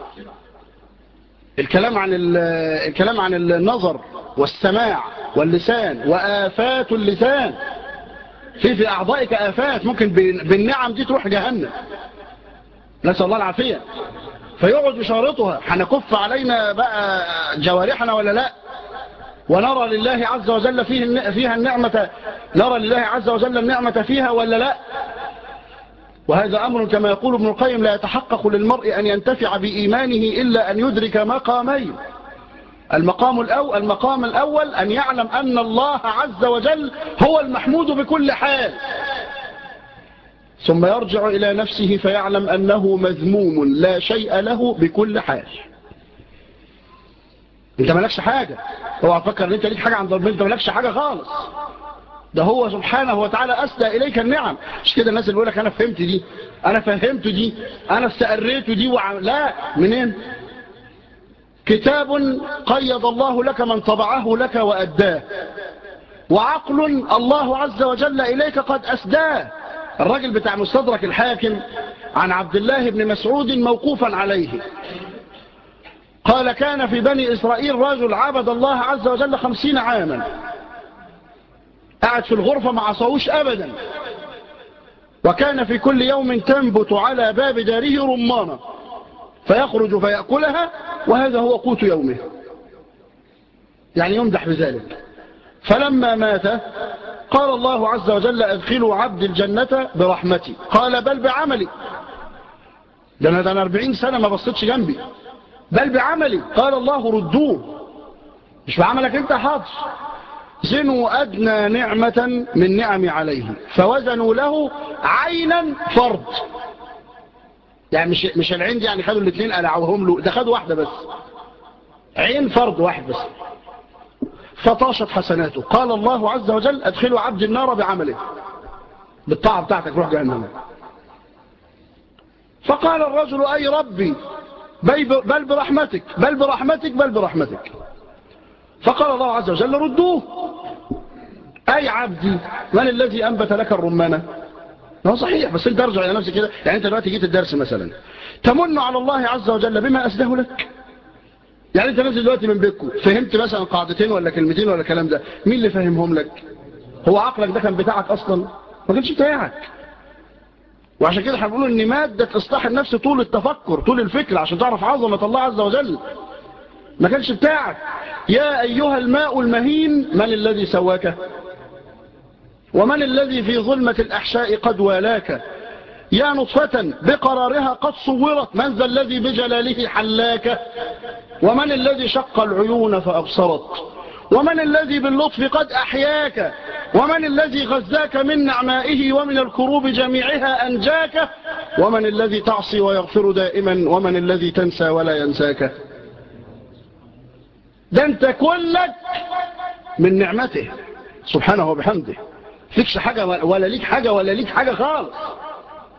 الكلام عن الكلام عن النظر والسماع واللسان وآفات اللسان في في أعضائك آفات ممكن بالنعم دي تروح جهنم نسأل الله العافية فيقعد يشارطها هنكف علينا بقى جوارحنا ولا لا ونرى لله عز وجل فيه فيها النعمة نرى لله عز وجل النعمة فيها ولا لا وهذا أمر كما يقول ابن القيم لا يتحقق للمرء أن ينتفع بإيمانه إلا أن يدرك مقامين المقام الأول, المقام الأول أن يعلم أن الله عز وجل هو المحمود بكل حال ثم يرجع إلى نفسه فيعلم أنه مذموم لا شيء له بكل حال انت مالكش حاجة هو فكر ان انت ليك حاجة عند ربنا انت مالكش حاجة خالص ده هو سبحانه وتعالى أسدى إليك النعم مش كده الناس اللي بيقول لك أنا فهمت دي أنا فهمت دي أنا استقريت دي وعم... لا منين كتاب قيض الله لك من طبعه لك وأداه وعقل الله عز وجل إليك قد أسداه الراجل بتاع مستدرك الحاكم عن عبد الله بن مسعود موقوفا عليه قال كان في بني إسرائيل رجل عبد الله عز وجل خمسين عاما قعد في الغرفة ما عصوش أبدا وكان في كل يوم تنبت على باب داره رمانة فيخرج فيأكلها وهذا هو قوت يومه يعني يمدح بذلك فلما مات قال الله عز وجل أدخلوا عبد الجنة برحمتي قال بل بعملي ده أنا 40 سنة ما بصيتش جنبي بل بعملي قال الله ردوه مش بعملك انت حاضر زنوا أدنى نعمة من نعم عليه فوزنوا له عينا فرض يعني مش, مش العين دي يعني خدوا الاثنين قلعوهم له ده خدوا واحدة بس عين فرض واحد بس فطاشت حسناته قال الله عز وجل ادخلوا عبد النار بعمله بالطاعة بتاعتك روح جهنم فقال الرجل أي ربي بل برحمتك بل برحمتك بل برحمتك فقال الله عز وجل ردوه أي عبدي من الذي أنبت لك الرمانة هو صحيح بس انت ارجع إلى نفسك كده يعني انت دلوقتي جيت الدرس مثلا تمن على الله عز وجل بما أسده لك يعني انت نازل دلوقتي من بيتكم فهمت مثلا قاعدتين ولا كلمتين ولا الكلام ده مين اللي فهمهم لك هو عقلك ده كان بتاعك أصلا ما كانش بتاعك وعشان كده هنقول ان مادة اصلاح النفس طول التفكر طول الفكر عشان تعرف عظمة الله عز وجل ما كانش بتاعك يا أيها الماء المهين من الذي سواك ومن الذي في ظلمة الأحشاء قد والاك يا نطفة بقرارها قد صورت من ذا الذي بجلاله حلاك ومن الذي شق العيون فأبصرت ومن الذي باللطف قد أحياك ومن الذي غزاك من نعمائه ومن الكروب جميعها أنجاك ومن الذي تعصي ويغفر دائما ومن الذي تنسى ولا ينساك ده انت كلك من نعمته سبحانه وبحمده فيكش حاجة ولا ليك حاجة ولا ليك حاجة خالص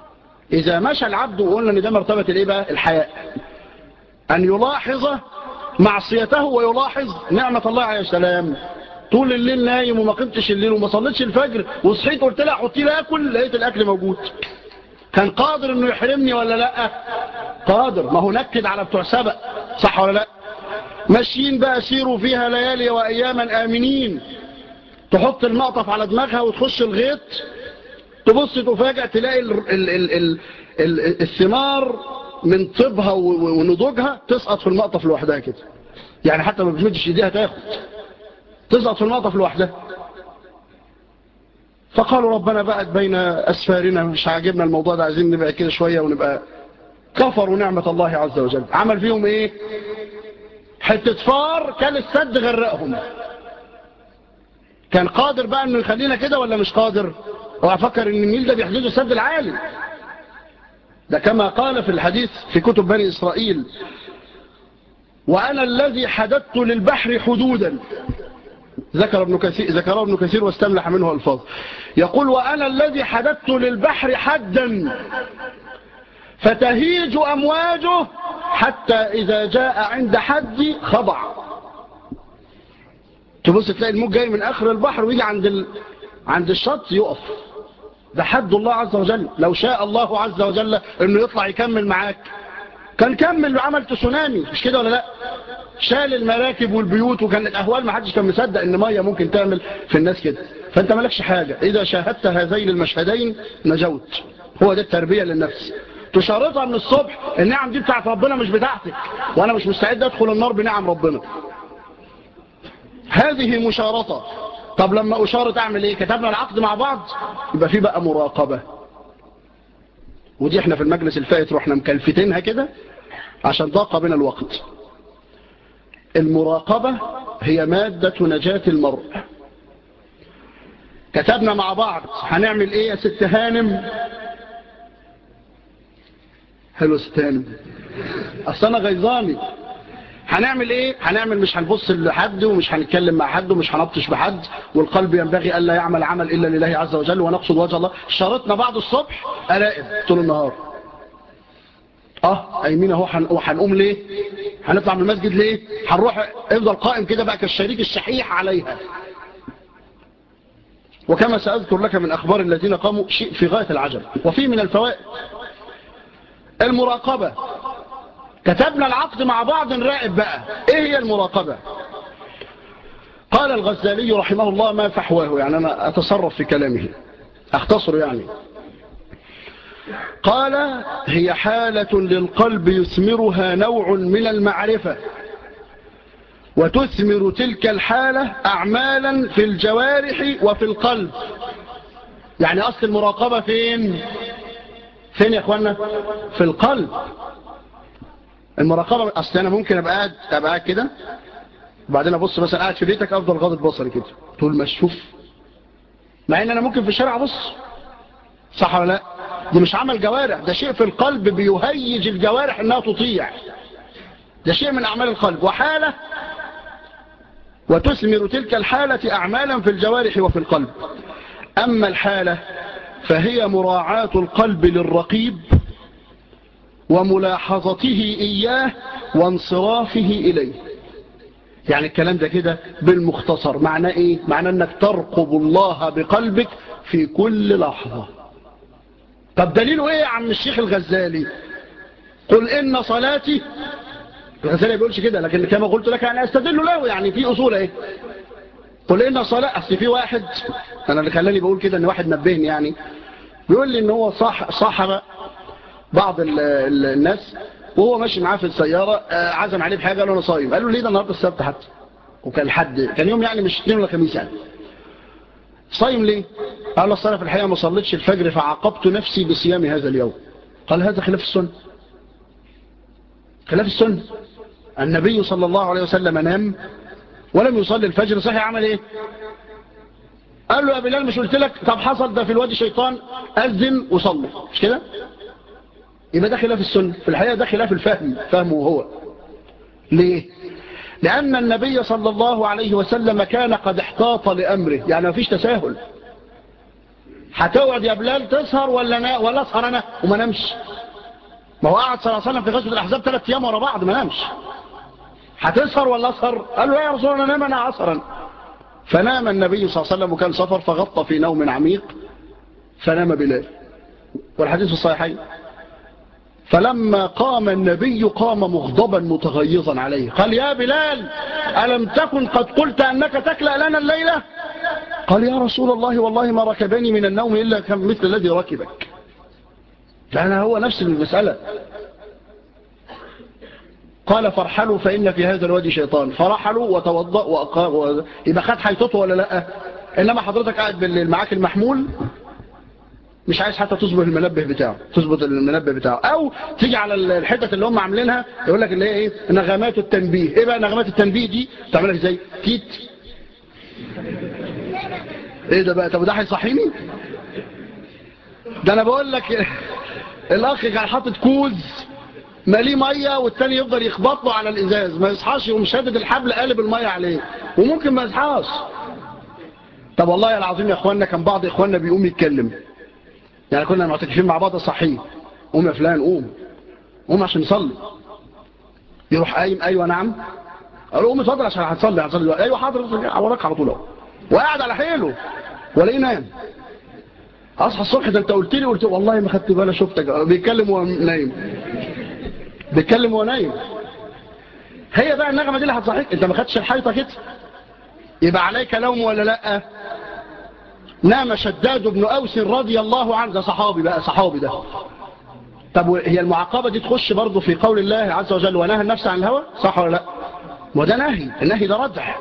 إذا مشى العبد وقلنا ان ده مرتبة الايه بقى الحياء أن يلاحظ معصيته ويلاحظ نعمة الله عليه السلام طول الليل نايم وما قمتش الليل وما صليتش الفجر وصحيت قلت لها حطي لي اكل لقيت الاكل موجود كان قادر انه يحرمني ولا لا قادر ما هو نكد على بتوع سبق صح ولا لا ماشيين بقى سيروا فيها ليالي واياما امنين تحط المقطف على دماغها وتخش الغيط تبص تفاجأ تلاقي ال ال ال ال ال الثمار من طبها ونضوجها تسقط في المقطف لوحدها كده يعني حتى ما بتمدش ايديها تاخد تسقط في المقطف لوحدها فقالوا ربنا بقت بين أسفارنا مش عاجبنا الموضوع ده عايزين نبقى كده شوية ونبقى كفروا نعمة الله عز وجل عمل فيهم ايه حتة فار كان السد غرقهم كان قادر بقى انه يخلينا كده ولا مش قادر هو افكر ان النيل ده بيحدده السد العالي ده كما قال في الحديث في كتب بني إسرائيل وأنا الذي حددت للبحر حدودا ذكر ابن كثير ذكره ابن كثير واستملح منه الفاظ يقول وأنا الذي حددت للبحر حدا فتهيج أمواجه حتى إذا جاء عند حدي خضع تبص تلاقي الموج جاي من آخر البحر ويجي عند ال... عند الشط يقف ده حد الله عز وجل لو شاء الله عز وجل انه يطلع يكمل معاك كان كمل وعمل تسونامي مش كده ولا لا شال المراكب والبيوت وكان الاهوال ما حدش كان مصدق ان ميه ممكن تعمل في الناس كده فانت مالكش حاجه اذا شاهدت هذين المشهدين نجوت هو ده التربيه للنفس تشارطها من الصبح النعم دي بتاعت ربنا مش بتاعتك وانا مش مستعد ادخل النار بنعم ربنا هذه مشارطه طب لما أشارة أعمل إيه كتبنا العقد مع بعض يبقى في بقى مراقبة ودي احنا في المجلس الفائت رحنا مكلفتينها كده عشان ضاق بنا الوقت المراقبة هي مادة نجاة المرء كتبنا مع بعض هنعمل ايه يا ست هانم حلو ست هانم اصل انا غيظاني هنعمل ايه هنعمل مش هنبص لحد ومش هنتكلم مع حد ومش هنبطش بحد والقلب ينبغي الا يعمل عمل الا لله عز وجل ونقصد وجه الله شرطنا بعض الصبح اراقب طول النهار اه قايمين اهو هنقوم ليه هنطلع من المسجد ليه هنروح افضل قائم كده بقى كالشريك الشحيح عليها وكما سأذكر لك من أخبار الذين قاموا شيء في غاية العجب وفي من الفوائد المراقبة كتبنا العقد مع بعض نراقب بقى ايه هي المراقبة قال الغزالي رحمه الله ما فحواه يعني انا اتصرف في كلامه اختصر يعني قال هي حالة للقلب يثمرها نوع من المعرفة وتثمر تلك الحالة أعمالا في الجوارح وفي القلب يعني أصل المراقبة فين فين يا أخوانا في القلب المراقبة أصل أنا ممكن أبقى قاعد أبقى قاعد كده وبعدين أبص مثلا قاعد في بيتك أفضل غاضب بصري كده طول ما أشوف مع إن أنا ممكن في الشارع أبص صح ولا لا دي مش عمل جوارح ده شيء في القلب بيهيج الجوارح إنها تطيع ده شيء من أعمال القلب وحالة وتثمر تلك الحالة أعمالا في الجوارح وفي القلب أما الحالة فهي مراعاة القلب للرقيب وملاحظته إياه وانصرافه إليه يعني الكلام ده كده بالمختصر معناه إيه؟ معناه أنك ترقب الله بقلبك في كل لحظة طب دليله إيه يا عم الشيخ الغزالي قل إن صلاتي الغزالي بيقولش كده لكن كما قلت لك يعني أستدل له يعني في أصول إيه قل إن صلاة أصل في واحد أنا اللي خلاني بقول كده أن واحد نبهني يعني بيقول لي أن هو صاح صاحب بعض ال ال الناس وهو ماشي معاه في السيارة عزم عليه بحاجة قال له أنا صايم قال له ليه ده النهاردة السبت حتى وكان حد كان يوم يعني مش اثنين ولا خميس يعني صايم ليه قال له الصلاة في الحقيقة ما صليتش الفجر فعاقبت نفسي بصيام هذا اليوم قال هذا خلاف السنة خلاف السنة النبي صلى الله عليه وسلم نام ولم يصلي الفجر صحيح عمل ايه قال له يا بلال مش قلت لك طب حصل ده في الوادي شيطان أذن وصلي مش كده يبقى ده خلاف السنة في الحقيقة ده خلاف الفهم فهمه هو ليه لأن النبي صلى الله عليه وسلم كان قد احتاط لأمره يعني ما فيش تساهل هتقعد يا بلال تسهر ولا نا ولا اسهر انا وما نمش ما هو قعد صلى الله عليه وسلم في غزوة الأحزاب ثلاث أيام ورا بعض ما نامش هتسهر ولا اسهر قال له يا رسول الله نام انا عصرا فنام النبي صلى الله عليه وسلم وكان سفر فغطى في نوم عميق فنام بلال والحديث في الصحيحين فلما قام النبي قام مغضبا متغيظا عليه قال يا بلال ألم تكن قد قلت أنك تكلأ لنا الليلة قال يا رسول الله والله ما ركبني من النوم إلا كان مثل الذي ركبك لأن هو نفس المسألة قال فارحلوا فإن في هذا الوادي شيطان فرحلوا وتوضأ وأقام يبقى خد حيطته ولا لا إنما حضرتك قاعد بالليل معاك المحمول مش عايز حتى تظبط المنبه بتاعه تظبط المنبه بتاعه او تيجي على الحتت اللي هم عاملينها يقول لك اللي هي ايه نغمات التنبيه ايه بقى نغمات التنبيه دي تعملها ازاي تيت ايه ده بقى طب ده هيصحيني ده انا بقول لك الاخ كان حاطط كوز ماليه ميه والتاني يفضل يخبط له على الازاز ما يصحاش يقوم شادد الحبل قالب الميه عليه وممكن ما يصحاش طب والله العظيم يا اخواننا كان بعض اخواننا بيقوم يتكلم يعني كنا معتكفين مع بعض صحيح قوم يا فلان قوم قوم عشان نصلي يروح قايم ايوه نعم قال قوم اتفضل عشان هتصلي هتصلي ايوه حاضر وراك على طول اهو وقاعد على حيله ولا ينام اصحى الصبح ده انت قلت لي قلت والله ما خدت بالي شفتك بيتكلم وهو نايم بيتكلم وهو نايم هي بقى النغمه دي اللي هتصحيك انت ما خدتش الحيطه كده يبقى عليك لوم ولا لا نام شداد بن أوس رضي الله عنه ده صحابي بقى صحابي ده طب هي المعاقبة دي تخش برضه في قول الله عز وجل ونهى النفس عن الهوى صح ولا لا وده نهي النهي ده ردع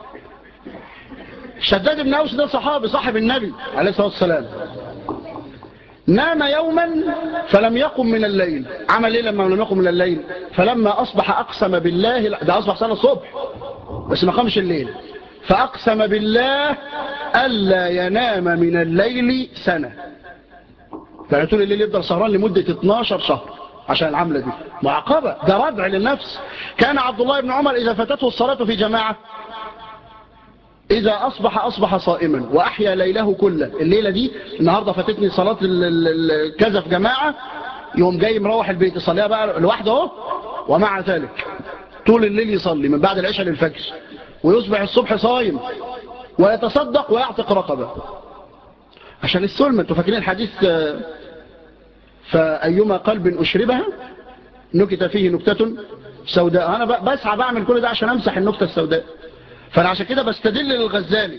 شداد بن أوس ده صحابي صاحب النبي عليه الصلاة والسلام نام يوما فلم يقم من الليل عمل ايه لما لم يقم من الليل فلما أصبح أقسم بالله ده أصبح صلاة الصبح بس ما قامش الليل فأقسم بالله ألا ينام من الليل سنة يعني طول الليل يفضل سهران لمدة 12 شهر عشان العملة دي معقبة ده ردع للنفس كان عبد الله بن عمر إذا فاتته الصلاة في جماعة إذا أصبح أصبح صائما وأحيا ليله كله الليلة دي النهاردة فاتتني صلاة كذا في جماعة يوم جاي مروح البيت يصليها بقى لوحده اهو ومع ذلك طول الليل يصلي من بعد العشاء للفجر ويصبح الصبح صايم ويتصدق ويعتق رقبة عشان السلمة انتوا فاكرين الحديث فأيما قلب أشربها نكت فيه نكتة سوداء أنا بسعى بعمل كل ده عشان أمسح النكتة السوداء فأنا عشان كده بستدل للغزالي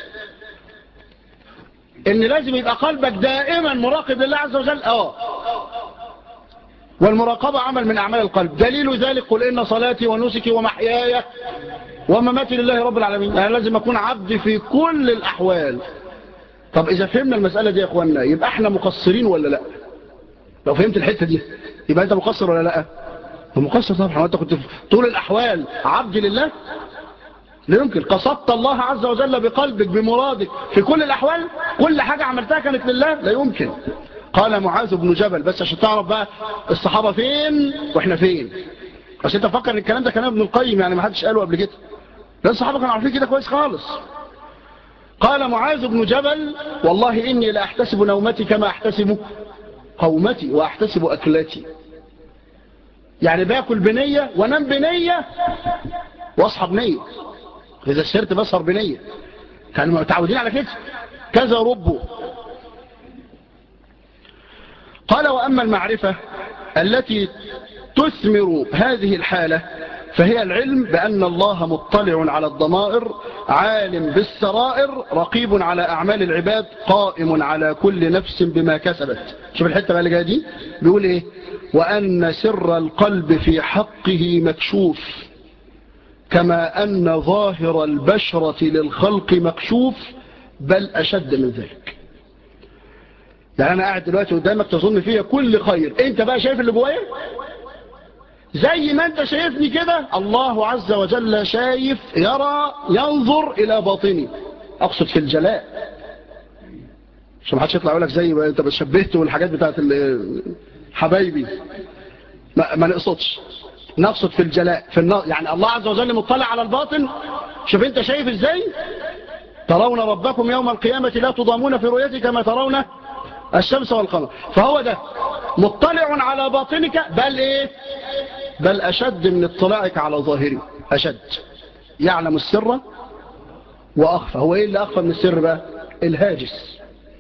إن لازم يبقى قلبك دائما مراقب لله عز وجل اه والمراقبة عمل من أعمال القلب دليل ذلك قل إن صلاتي ونسكي ومحياي ومماتي لله رب العالمين أنا لازم أكون عبد في كل الأحوال طب إذا فهمنا المسألة دي يا أخوانا يبقى احنا مقصرين ولا لا لو فهمت الحتة دي يبقى أنت مقصر ولا لا مقصر طبعا وأنت كنت طول الأحوال عبد لله لا يمكن قصدت الله عز وجل بقلبك بمرادك في كل الأحوال كل حاجة عملتها كانت لله لا يمكن قال معاذ بن جبل بس عشان تعرف بقى الصحابة فين واحنا فين بس انت فكر ان الكلام ده كلام ابن القيم يعني ما حدش قاله قبل كده لان الصحابة كانوا عارفين كده كويس خالص قال معاذ بن جبل والله إني لا أحتسب نومتي كما أحتسب قومتي وأحتسب أكلاتي يعني باكل بنية وانام بنية واصحى بنية إذا سرت بسهر بنية كانوا متعودين على كده كذا ربه قال وأما المعرفة التي تثمر هذه الحالة فهي العلم بأن الله مطلع على الضمائر عالم بالسرائر رقيب على أعمال العباد قائم على كل نفس بما كسبت شوف الحتة بقى اللي جايه دي بيقول إيه وأن سر القلب في حقه مكشوف كما أن ظاهر البشرة للخلق مكشوف بل أشد من ذلك يعني أنا قاعد دلوقتي قدامك تظن فيها كل خير أنت بقى شايف اللي جوايا زي ما انت شايفني كده الله عز وجل شايف يرى ينظر الى باطني اقصد في الجلاء عشان ما حدش يطلع يقول لك زي ما انت بتشبهت والحاجات بتاعت حبايبي ما, ما نقصدش نقصد في الجلاء في النار يعني الله عز وجل مطلع على الباطن شوف انت شايف ازاي ترون ربكم يوم القيامة لا تضامون في رؤيتي كما ترون الشمس والقمر فهو ده مطلع على باطنك بل ايه بل أشد من اطلاعك على ظاهري أشد يعلم السر وأخفى هو إيه اللي أخفى من السر بقى الهاجس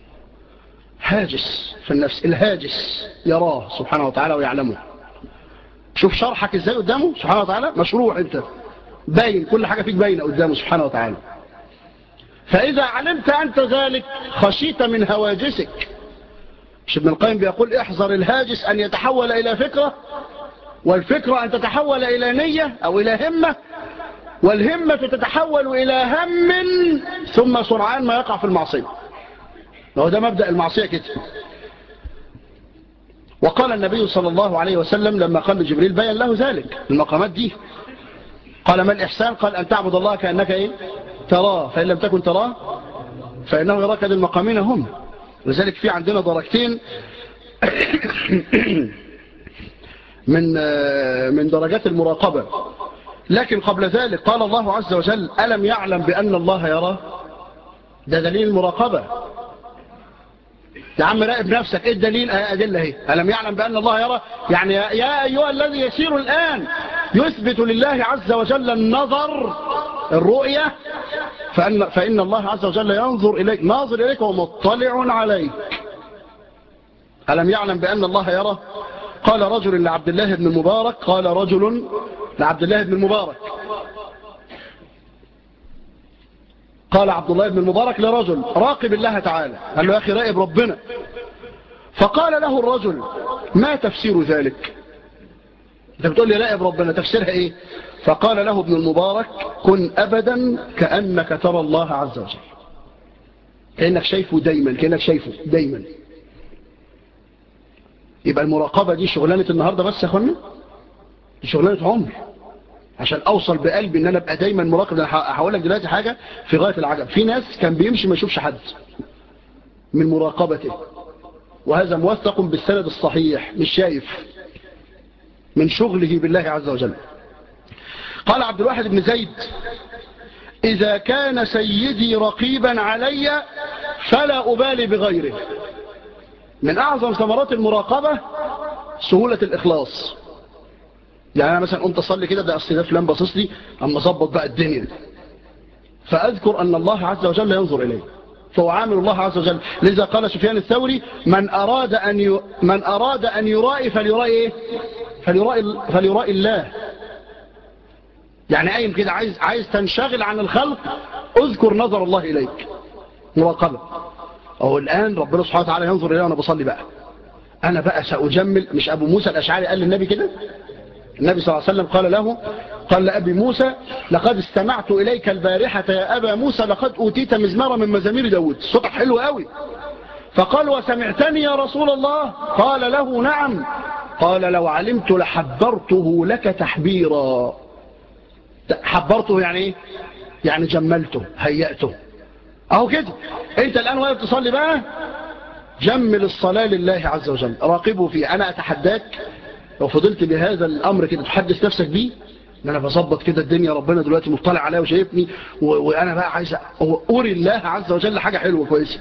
هاجس في النفس الهاجس يراه سبحانه وتعالى ويعلمه شوف شرحك ازاي قدامه سبحانه وتعالى مشروع انت باين كل حاجة فيك باينة قدامه سبحانه وتعالى فإذا علمت أنت ذلك خشيت من هواجسك مش ابن القيم بيقول احذر الهاجس أن يتحول إلى فكرة والفكرة أن تتحول إلى نية أو إلى همة والهمة تتحول إلى هم ثم سرعان ما يقع في المعصية وهو ده مبدأ المعصية كده وقال النبي صلى الله عليه وسلم لما قال لجبريل بيان له ذلك المقامات دي قال ما الإحسان قال أن تعبد الله كأنك إيه تراه فإن لم تكن تراه فإنه يراك هذه المقامين هم لذلك في عندنا درجتين من من درجات المراقبة لكن قبل ذلك قال الله عز وجل ألم يعلم بأن الله يرى ده دليل المراقبة يا عم راقب نفسك ايه الدليل أدلة اهي ألم يعلم بأن الله يرى يعني يا أيها الذي يسير الآن يثبت لله عز وجل النظر الرؤية فأن, فإن الله عز وجل ينظر إليك ناظر إليك ومطلع عليك ألم يعلم بأن الله يرى قال رجل لعبد الله بن المبارك قال رجل لعبد الله بن المبارك قال عبد الله بن المبارك لرجل راقب الله تعالى قال له يا أخي راقب ربنا فقال له الرجل ما تفسير ذلك انت بتقول لي راقب ربنا تفسيرها ايه فقال له ابن المبارك كن أبدا كأنك ترى الله عز وجل كأنك شايفه دايما كأنك شايفه دايما يبقى المراقبة دي شغلانة النهاردة بس يا أخوانا دي شغلانة عمر عشان أوصل بقلبي أن أنا أبقى دايما مراقب أنا هقول لك دلوقتي حاجة في غاية العجب في ناس كان بيمشي ما يشوفش حد من مراقبته وهذا موثق بالسند الصحيح مش شايف من شغله بالله عز وجل قال عبد الواحد بن زيد إذا كان سيدي رقيبا علي فلا أبالي بغيره من أعظم ثمرات المراقبة سهولة الإخلاص يعني أنا مثلا قمت أصلي كده ده أصلي ده فلان باصص لي أما أظبط بقى الدنيا فأذكر أن الله عز وجل ينظر إليه فهو عامل الله عز وجل لذا قال سفيان الثوري من أراد أن ي... من أراد أن يرائي فليرائي إيه؟ فليرائي... فليرائي الله يعني قايم كده عايز عايز تنشغل عن الخلق اذكر نظر الله إليك مراقبة أو الآن ربنا سبحانه وتعالى ينظر إليه وأنا بصلي بقى أنا بقى سأجمل مش أبو موسى الأشعري قال للنبي كده النبي صلى الله عليه وسلم قال له قال لأبي موسى لقد استمعت إليك البارحة يا أبا موسى لقد أوتيت مزمارا من مزامير داود صوتك حلو قوي فقال وسمعتني يا رسول الله قال له نعم قال لو علمت لحبرته لك تحبيرا حبرته يعني ايه يعني جملته هيأته اهو كده انت الان واقف تصلي بقى جمل الصلاة لله عز وجل راقبه فيه انا اتحداك لو فضلت بهذا الامر كده تحدث نفسك بيه ان انا بظبط كده الدنيا ربنا دلوقتي مطلع عليا وشايفني وانا بقى عايز اري الله عز وجل حاجة حلوة كويسة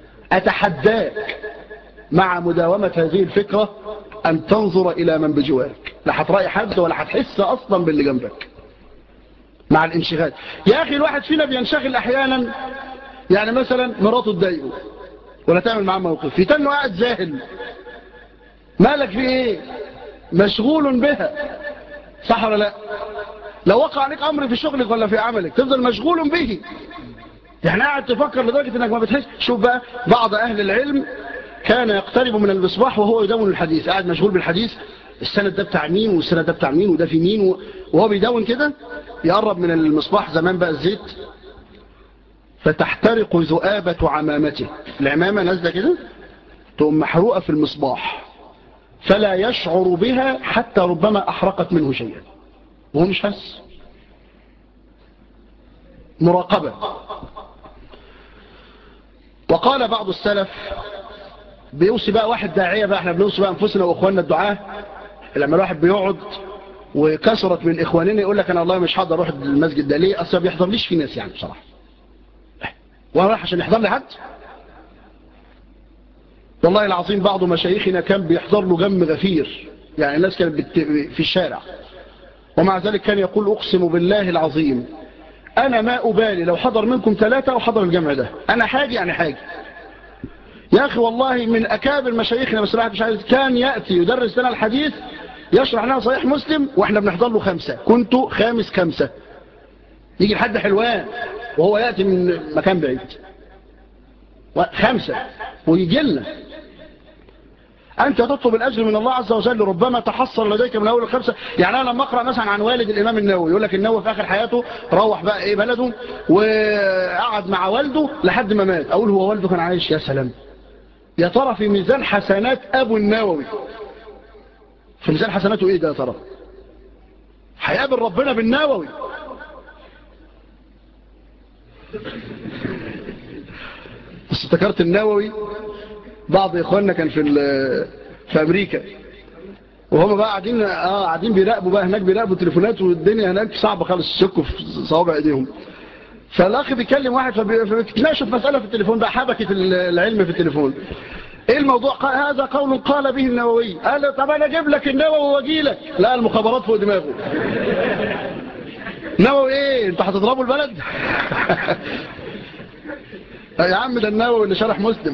اتحداك مع مداومة هذه الفكرة ان تنظر الى من بجوارك لا هتراقي حد ولا هتحس اصلا باللي جنبك مع الانشغال يا اخي الواحد فينا بينشغل احيانا يعني مثلا مراته تضايقه ولا تعمل معاه موقف يتنه قاعد زاهل مالك في ايه مشغول بها صح ولا لا لو وقع عليك امر في شغلك ولا في عملك تفضل مشغول به يعني قاعد تفكر لدرجة انك ما بتحس شوف بقى بعض اهل العلم كان يقترب من المصباح وهو يدون الحديث قاعد مشغول بالحديث السند ده بتاع مين والسند ده بتاع مين وده في مين وهو بيدون كده يقرب من المصباح زمان بقى الزيت فتحترق ذؤابة عمامته العمامة نازلة كده تقوم محروقة في المصباح فلا يشعر بها حتى ربما أحرقت منه شيئا وهو مش حس مراقبة وقال بعض السلف بيوصي بقى واحد داعية بقى احنا بنوصي بقى انفسنا واخواننا الدعاء لما الواحد بيقعد وكسرت من اخواننا يقول لك انا والله مش هقدر اروح المسجد ده ليه اصلا بيحضر ليش في ناس يعني بصراحه وانا رايح عشان يحضر لي حد والله العظيم بعض مشايخنا كان بيحضر له جم غفير يعني الناس كانت بت... في الشارع ومع ذلك كان يقول أقسم بالله العظيم أنا ما أبالي لو حضر منكم ثلاثة أو حضر الجمع ده أنا حاجي يعني حاجي يا أخي والله من أكابر مشايخنا بس الواحد مش عايز كان يأتي يدرس لنا الحديث يشرح لنا صحيح مسلم وإحنا بنحضر له خمسة كنت خامس خمسة يجي لحد حلوان وهو يأتي من مكان بعيد خمسة ويجي لنا أنت تطلب الأجر من الله عز وجل ربما تحصل لديك من أول الخمسة يعني أنا لما أقرأ مثلا عن والد الإمام النووي يقول لك النووي في آخر حياته روح بقى إيه بلده وقعد مع والده لحد ما مات أقول هو والده كان عايش يا سلام يا ترى في ميزان حسنات أبو النووي في ميزان حسناته إيه ده يا ترى هيقابل ربنا بالنووي بس افتكرت النووي بعض اخواننا كان في في امريكا وهم بقى قاعدين اه قاعدين بيراقبوا بقى هناك بيراقبوا التليفونات والدنيا هناك صعبه خالص يشكوا في صوابع ايديهم فالاخ بيكلم واحد فبيتناقشوا في مساله في التليفون بقى حبكه العلم في التليفون ايه الموضوع قال هذا قول قال به النووي قال طب انا اجيب لك النووي واجي لك لا المخابرات فوق دماغه نووي ايه انت هتضربوا البلد يا عم ده النووي اللي شرح مسلم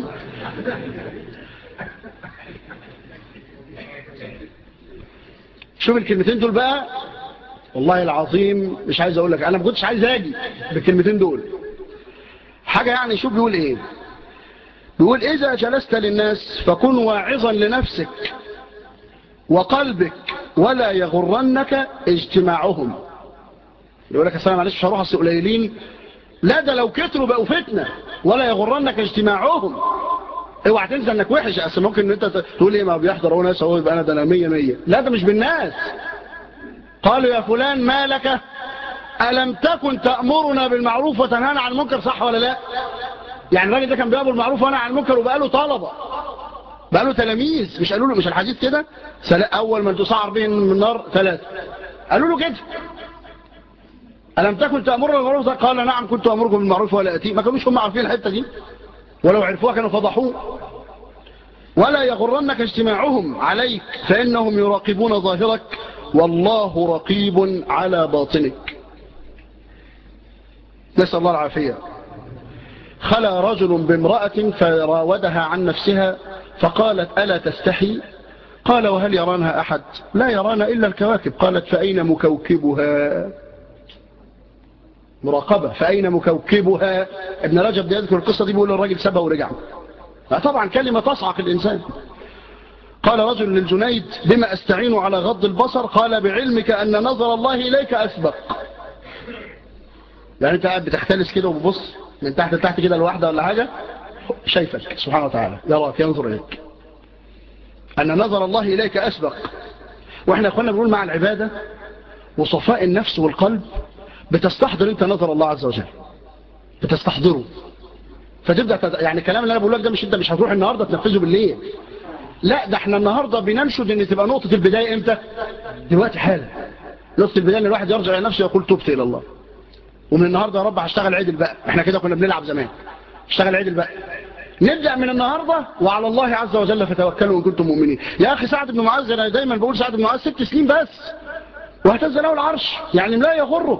شوف الكلمتين دول بقى والله العظيم مش عايز اقول لك انا ما كنتش عايز اجي بالكلمتين دول حاجه يعني شوف بيقول ايه بيقول اذا جلست للناس فكن واعظا لنفسك وقلبك ولا يغرنك اجتماعهم يقول لك السلام معلش مش هروح اصل قليلين لا ده لو كتروا بقوا فتنه ولا يغرنك اجتماعهم اوعى تنسى انك وحش اصل ممكن ان انت تقول ايه ما بيحضر هو ناس هو يبقى انا ده انا 100 100 لا ده مش بالناس قالوا يا فلان ما لك الم تكن تامرنا بالمعروف وتنهانا عن المنكر صح ولا لا يعني الراجل ده كان بيامر بالمعروف ونهى عن المنكر وبقى له طلبه بقى له تلاميذ مش قالوا له مش الحديث كده اول من تسعر به من النار ثلاثه قالوا له كده ألم تكن تأمرنا بالمعروف قال نعم كنت أمركم بالمعروف ولا أتي ما كانوش هم عارفين الحتة دي ولو عرفوها كانوا فضحوه ولا يغرنك اجتماعهم عليك فإنهم يراقبون ظاهرك والله رقيب على باطنك نسأل الله العافية خلى رجل بامرأة فراودها عن نفسها فقالت ألا تستحي قال وهل يرانها أحد لا يرانا إلا الكواكب قالت فأين مكوكبها مراقبة فأين مكوكبها ابن رجب يذكر القصة دي بيقول الراجل سبه ورجع طبعا كلمة تصعق الإنسان قال رجل للجنيد بما أستعين على غض البصر قال بعلمك أن نظر الله إليك أسبق يعني أنت قاعد بتختلس كده وببص من تحت لتحت كده الواحدة ولا حاجة شايفك سبحانه وتعالى يراك ينظر إليك أن نظر الله إليك أسبق وإحنا أخوانا بنقول مع العبادة وصفاء النفس والقلب بتستحضر انت نظر الله عز وجل بتستحضره فتبدأ تد... يعني الكلام اللي انا بقول لك ده مش انت مش هتروح النهاردة تنفذه بالليل لا ده احنا النهاردة بننشد ان تبقى نقطة البداية امتى دلوقتي حالا نقطة البداية ان الواحد يرجع الى نفسه ويقول توبت الى الله ومن النهاردة يا رب هشتغل عدل بقى احنا كده كنا بنلعب زمان اشتغل عدل بقى نبدأ من النهاردة وعلى الله عز وجل فتوكلوا ان كنتم مؤمنين يا اخي سعد بن معاذ انا دايما بقول سعد بن معاذ ست سنين بس واهتز له العرش يعني لا يغرك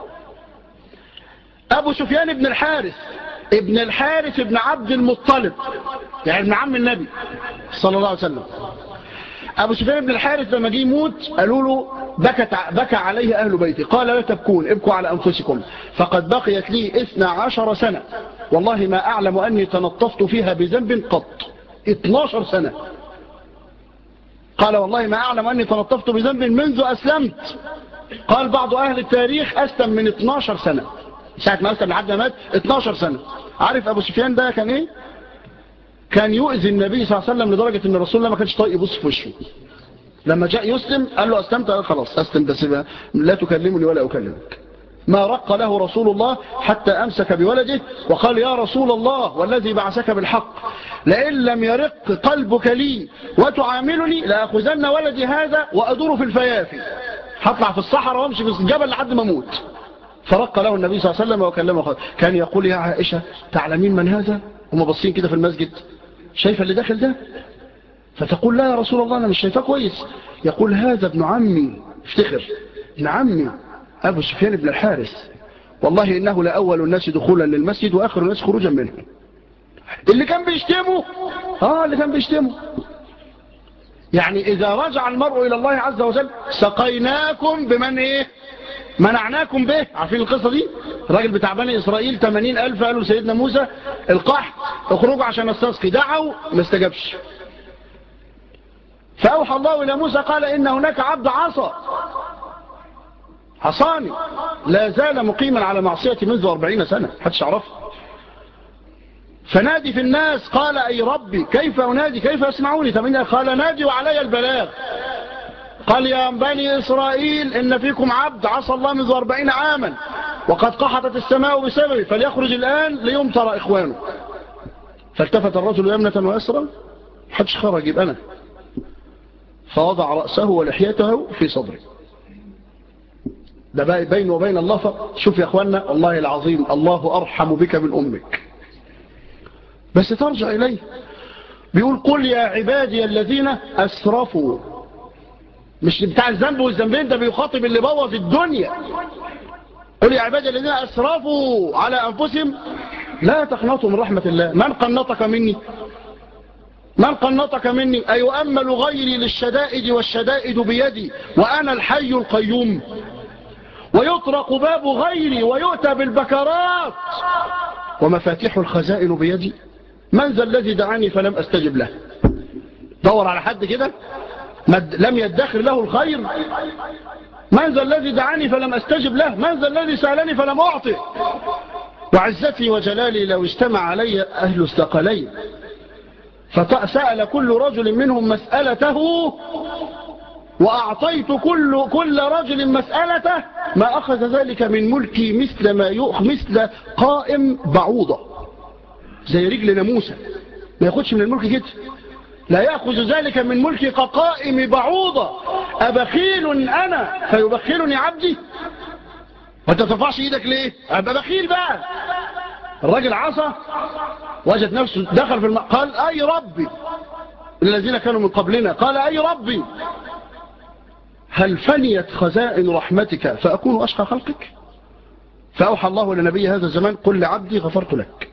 أبو سفيان بن الحارث ابن الحارث ابن عبد المطلب يعني ابن عم النبي صلى الله عليه وسلم أبو سفيان بن الحارث لما جه يموت قالوا له بكت بكى عليه أهل بيتي قال لا تبكون ابكوا على أنفسكم فقد بقيت لي إثنى عشر سنة والله ما أعلم أني تنطفت فيها بذنب قط 12 سنة قال والله ما أعلم أني تنطفت بذنب منذ أسلمت قال بعض أهل التاريخ أسلم من 12 سنة ساعة ما أسلم لحد ما مات 12 سنة عارف أبو سفيان ده كان إيه كان يؤذي النبي صلى الله عليه وسلم لدرجة أن الرسول الله ما كانش طايق يبص في وشه لما جاء يسلم قال له أسلمت قال خلاص أسلم بس لا تكلمني ولا أكلمك ما رق له رسول الله حتى أمسك بولده وقال يا رسول الله والذي بعثك بالحق لئن لم يرق قلبك لي وتعاملني لأخذن ولدي هذا وأدور في الفيافي هطلع في الصحراء وامشي في الجبل لحد ما اموت فرق له النبي صلى الله عليه وسلم وكلمه خالد. كان يقول يا عائشة تعلمين من هذا هم باصين كده في المسجد شايفه اللي داخل ده فتقول لا يا رسول الله أنا مش شايفاه كويس يقول هذا ابن عمي افتخر ابن عمي أبو سفيان بن الحارث والله إنه لأول الناس دخولا للمسجد وآخر الناس خروجا منه اللي كان بيشتمه آه اللي كان بيشتمه يعني إذا رجع المرء إلى الله عز وجل سقيناكم بمن إيه منعناكم به عارفين القصة دي الراجل بتاع بني إسرائيل 80 ألف قالوا سيدنا موسى القحط اخرجوا عشان نستسقي دعوا ما استجابش فأوحى الله إلى موسى قال إن هناك عبد عصى عصاني لا زال مقيما على معصية منذ أربعين سنة حدش عرفه فنادي في الناس قال أي ربي كيف أنادي كيف يسمعوني قال نادي وعلي البلاغ قال يا بني إسرائيل إن فيكم عبد عصى الله منذ أربعين عاما وقد قحطت السماء بسببه فليخرج الآن ليمطر إخوانه فالتفت الرجل يمنة ويسرا حدش خرج يبقى أنا فوضع رأسه ولحيته في صدره ده بين وبين الله فقط شوف يا أخوانا والله العظيم الله أرحم بك من أمك بس ترجع إليه بيقول قل يا عبادي الذين أسرفوا مش بتاع الذنب والذنبين ده بيخاطب اللي بوظ الدنيا قل يا عبادي الذين أسرفوا على أنفسهم لا تقنطوا من رحمة الله من قنطك مني من قنطك مني أيؤمل غيري للشدائد والشدائد بيدي وأنا الحي القيوم ويطرق باب غيري ويؤتى بالبكرات ومفاتيح الخزائن بيدي من ذا الذي دعاني فلم أستجب له دور على حد كده لم يدخر له الخير من ذا الذي دعاني فلم أستجب له من ذا الذي سألني فلم أعطي وعزتي وجلالي لو اجتمع علي أهل الثقلين فسأل كل رجل منهم مسألته وأعطيت كل, كل رجل مسألته ما أخذ ذلك من ملكي مثل ما يؤخ مثل قائم بعوضة زي رجل ناموسة ما ياخدش من الملك كده لا يأخذ ذلك من ملكي كقائم بعوضة أبخيل أنا فيبخلني عبدي وانت ترفعش ايدك ليه أبقى بخيل بقى الراجل عصى وجد نفسه دخل في الماء قال أي ربي الذين كانوا من قبلنا قال أي ربي هل فنيت خزائن رحمتك فأكون أشقى خلقك فأوحى الله لنبي هذا الزمان قل لعبدي غفرت لك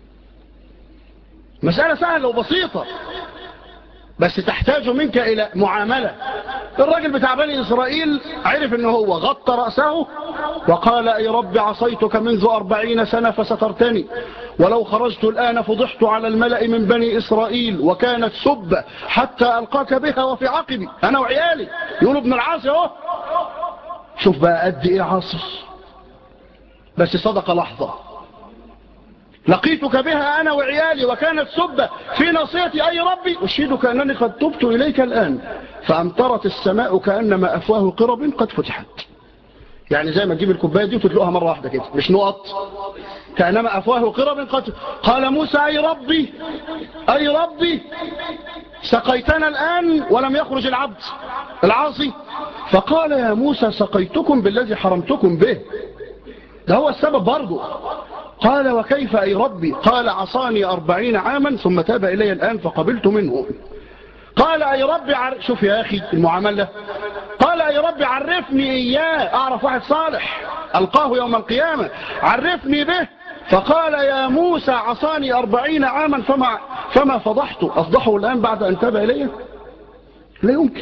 مسألة سهلة وبسيطة بس تحتاج منك إلى معاملة الراجل بتاع بني إسرائيل عرف أنه هو غطى رأسه وقال أي رب عصيتك منذ أربعين سنة فسترتني ولو خرجت الآن فضحت على الملأ من بني إسرائيل وكانت سبة حتى ألقاك بها وفي عقبي أنا وعيالي يقولوا ابن العاصي اهو شوف بقى قد إيه عاصي بس صدق لحظة لقيتك بها أنا وعيالي وكانت سبة في نصيتي أي ربي أشهدك أنني قد تبت إليك الآن فأمطرت السماء كأنما أفواه قرب قد فتحت يعني زي ما تجيب الكوباية دي وتطلقها مرة واحدة كده مش نقط كأنما أفواه قرب قد قال موسى أي ربي أي ربي سقيتنا الآن ولم يخرج العبد العاصي فقال يا موسى سقيتكم بالذي حرمتكم به ده هو السبب برضو قال وكيف أي ربي قال عصاني أربعين عاما ثم تاب إلي الآن فقبلت منه قال أي ربي عر... شوف يا أخي المعاملة قال أي ربي عرفني إياه أعرف واحد صالح ألقاه يوم القيامة عرفني به فقال يا موسى عصاني أربعين عاما فما, فما فضحته أفضحه الآن بعد أن تاب إليه لا يمكن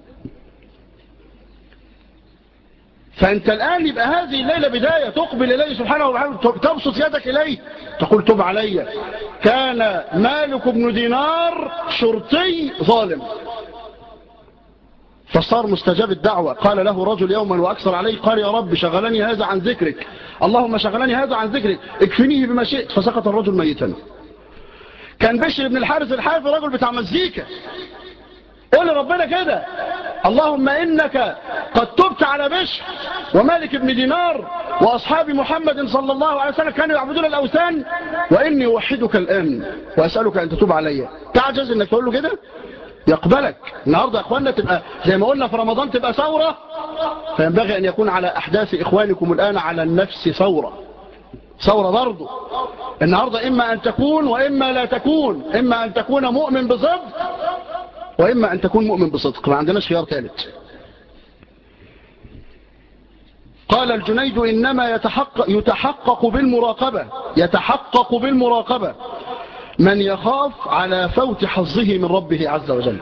فأنت الآن يبقى هذه الليلة بداية تقبل إليه سبحانه وتعالى تبسط يدك إليه تقول تب علي كان مالك بن دينار شرطي ظالم فصار مستجاب الدعوة قال له رجل يوما وأكثر عليه قال يا رب شغلني هذا عن ذكرك اللهم شغلني هذا عن ذكرك اكفنيه بما شئت فسقط الرجل ميتا كان بشر بن الحارث الحافي رجل بتاع مزيكا قول ربنا كده اللهم إنك قد تبت على بشر ومالك بن دينار وأصحاب محمد صلى الله عليه وسلم كانوا يعبدون الأوثان وإني أوحدك الآن وأسألك أن تتوب علي تعجز أنك تقول له كده يقبلك النهاردة يا أخواننا تبقى زي ما قلنا في رمضان تبقى ثورة فينبغي أن يكون على أحداث إخوانكم الآن على النفس ثورة ثورة برضو النهاردة إما أن تكون وإما لا تكون إما أن تكون مؤمن بصدق وإما أن تكون مؤمن بصدق ما عندناش خيار ثالث قال الجنيد إنما يتحقق, يتحقق بالمراقبة يتحقق بالمراقبة من يخاف على فوت حظه من ربه عز وجل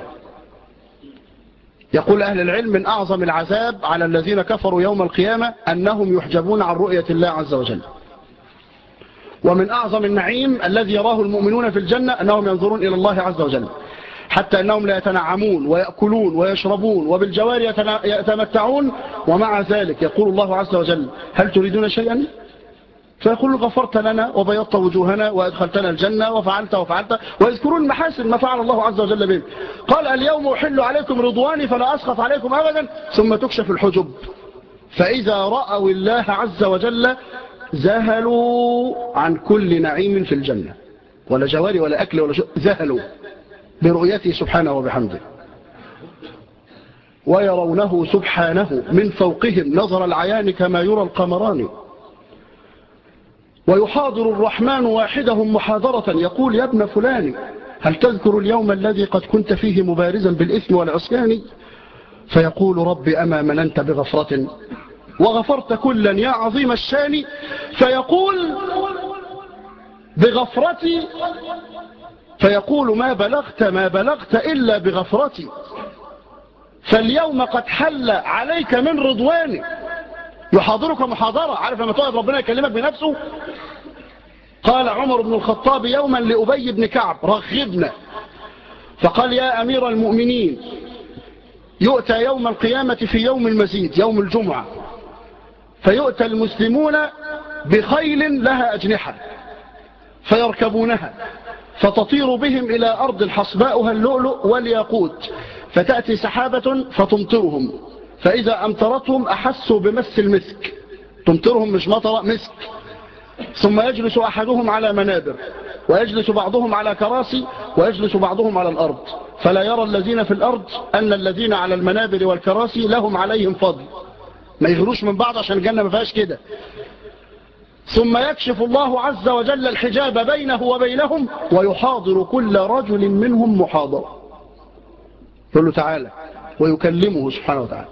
يقول أهل العلم من أعظم العذاب على الذين كفروا يوم القيامة أنهم يحجبون عن رؤية الله عز وجل ومن أعظم النعيم الذي يراه المؤمنون في الجنة أنهم ينظرون إلى الله عز وجل حتى أنهم لا يتنعمون ويأكلون ويشربون وبالجوار يتمتعون ومع ذلك يقول الله عز وجل هل تريدون شيئا فيقول غفرت لنا وبيضت وجوهنا وأدخلتنا الجنة وفعلت وفعلت ويذكرون محاسن ما فعل الله عز وجل بهم قال اليوم أحل عليكم رضواني فلا أسخط عليكم أبدا ثم تكشف الحجب فإذا رأوا الله عز وجل ذهلوا عن كل نعيم في الجنة ولا جواري ولا أكل ولا شيء ذهلوا برؤيته سبحانه وبحمده ويرونه سبحانه من فوقهم نظر العيان كما يرى القمران ويحاضر الرحمن واحدهم محاضرة يقول يا ابن فلان هل تذكر اليوم الذي قد كنت فيه مبارزا بالإثم والعصيان فيقول رب أما مننت بغفرة وغفرت كلا يا عظيم الشان فيقول بغفرتي فيقول ما بلغت ما بلغت إلا بغفرتي فاليوم قد حل عليك من رضواني يحاضرك محاضرة عارف لما تقعد ربنا يكلمك بنفسه قال عمر بن الخطاب يوما لأبي بن كعب رغبنا فقال يا أمير المؤمنين يؤتى يوم القيامة في يوم المزيد يوم الجمعة فيؤتى المسلمون بخيل لها أجنحة فيركبونها فتطير بهم إلى أرض حصباؤها اللؤلؤ والياقوت فتأتي سحابة فتمطرهم فإذا أمطرتهم أحسوا بمس المسك تمطرهم مش مطر مسك ثم يجلس أحدهم على منابر ويجلس بعضهم على كراسي ويجلس بعضهم على الأرض فلا يرى الذين في الأرض أن الذين على المنابر والكراسي لهم عليهم فضل ما يغروش من بعض عشان الجنة ما فيهاش كده ثم يكشف الله عز وجل الحجاب بينه وبينهم ويحاضر كل رجل منهم محاضر يقول له تعالى ويكلمه سبحانه وتعالى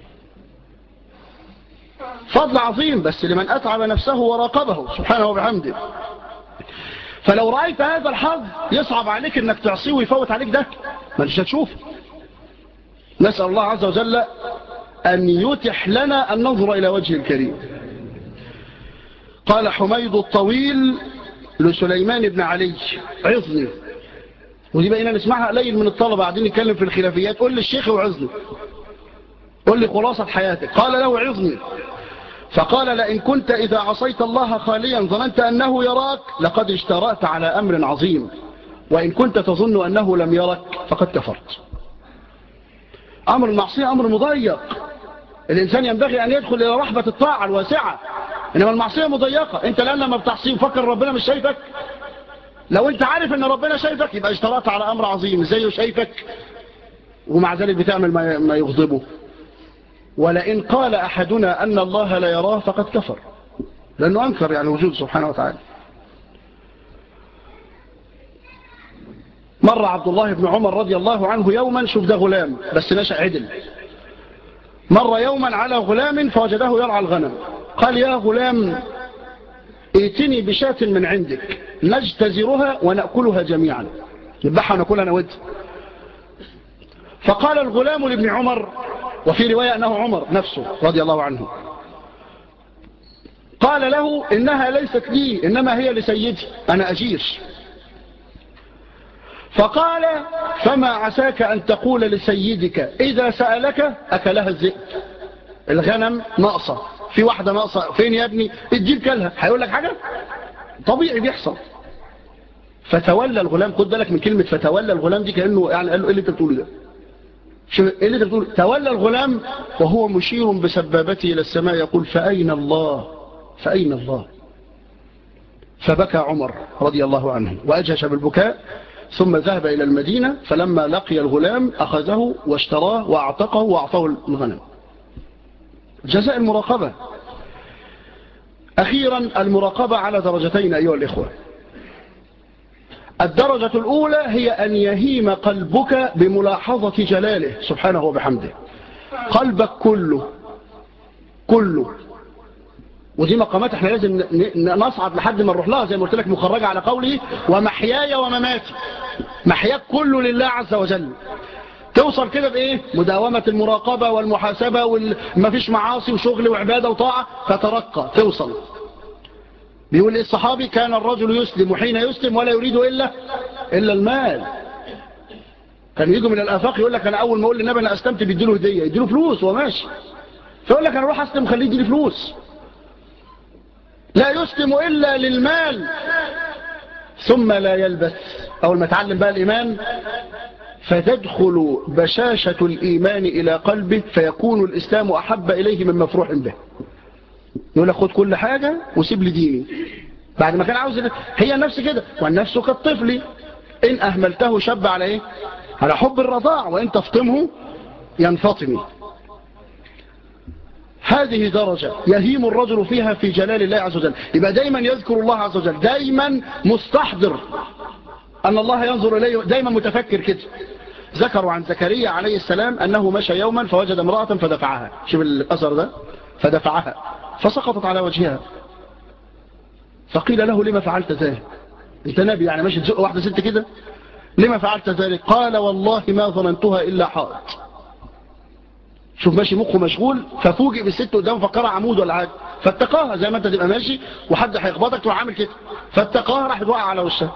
فضل عظيم بس لمن أتعب نفسه وراقبه سبحانه وبحمده فلو رأيت هذا الحظ يصعب عليك انك تعصيه ويفوت عليك ده ما انتش هتشوف نسأل الله عز وجل أن يتح لنا أن ننظر إلى وجه الكريم قال حميد الطويل لسليمان بن علي عظني ودي بقينا نسمعها قليل من الطلبة قاعدين نتكلم في الخلافيات قول للشيخ وعظني قول لي خلاصة حياتك قال له عظني فقال لئن كنت إذا عصيت الله خاليا ظننت أنه يراك لقد اشترأت على أمر عظيم وإن كنت تظن أنه لم يرك فقد كفرت أمر المعصية أمر مضيق الإنسان ينبغي أن يدخل إلى رحبة الطاعة الواسعة إنما المعصية مضيقة أنت الآن لما بتحصيه فكر ربنا مش شايفك لو أنت عارف أن ربنا شايفك يبقى اشترأت على أمر عظيم زيه شايفك ومع ذلك بتعمل ما يغضبه ولئن قال أحدنا أن الله لا يراه فقد كفر لأنه أنكر يعني وجود سبحانه وتعالى مر عبد الله بن عمر رضي الله عنه يوما شوف ده غلام بس نشأ عدل مر يوما على غلام فوجده يرعى الغنم قال يا غلام ائتني بشاة من عندك نجتزرها ونأكلها جميعا نذبحها ونأكلها نود فقال الغلام لابن عمر وفي رواية أنه عمر نفسه رضي الله عنه قال له إنها ليست لي إنما هي لسيدي أنا أجير فقال فما عساك أن تقول لسيدك إذا سألك أكلها الذئب الغنم ناقصة في واحدة ناقصة فين يا ابني اديب كلها هيقول لك حاجة طبيعي بيحصل فتولى الغلام خد بالك من كلمة فتولى الغلام دي كأنه يعني قال له ايه اللي انت بتقوله ده شو ايه اللي انت بتقوله تولى الغلام وهو مشير بسبابته الى السماء يقول فأين الله فأين الله فبكى عمر رضي الله عنه وأجهش بالبكاء ثم ذهب إلى المدينة فلما لقي الغلام أخذه واشتراه وأعتقه وأعطاه الغنم جزاء المراقبة أخيرا المراقبة على درجتين أيها الإخوة الدرجة الأولى هي أن يهيم قلبك بملاحظة جلاله سبحانه وبحمده قلبك كله كله ودي مقامات احنا لازم نصعد لحد ما نروح لها زي ما قلت لك مخرجة على قوله ومحياي ومماتي محياك كله لله عز وجل توصل كده بايه مداومة المراقبة والمحاسبة وما فيش معاصي وشغل وعبادة وطاعة فترقى توصل بيقول ايه الصحابي كان الرجل يسلم حين يسلم ولا يريد إلا إلا المال كان يجوا من الآفاق يقول لك أنا أول ما أقول للنبي أنا أسلمت بيديله هدية يديله فلوس وهو ماشي فيقول لك أنا أروح أسلم خليه يديني فلوس لا يسلم إلا للمال ثم لا يلبث أول ما تعلم بقى الإيمان فتدخل بشاشة الإيمان إلى قلبه فيكون الإسلام أحب إليه من مفروح به يقول لك خد كل حاجة وسيب لي ديني بعد ما كان عاوز هي النفس كده والنفس كالطفل إن أهملته شب على إيه على حب الرضاع وإن تفطمه ينفطم هذه درجة يهيم الرجل فيها في جلال الله عز وجل يبقى دايما يذكر الله عز وجل دايما مستحضر أن الله ينظر إليه دايما متفكر كده ذكروا عن زكريا عليه السلام أنه مشى يوما فوجد امرأة فدفعها شوف الأثر ده فدفعها فسقطت على وجهها فقيل له لما فعلت ذلك انت نبي يعني ماشي تزق واحدة ست كده لما فعلت ذلك قال والله ما ظننتها إلا حائط شوف ماشي مخه مشغول ففوجئ بالست قدامه فكرها عمود ولا حاجه فاتقاها زي ما انت تبقى ماشي وحد هيخبطك تروح عامل كده فاتقاها راح توقع على وشها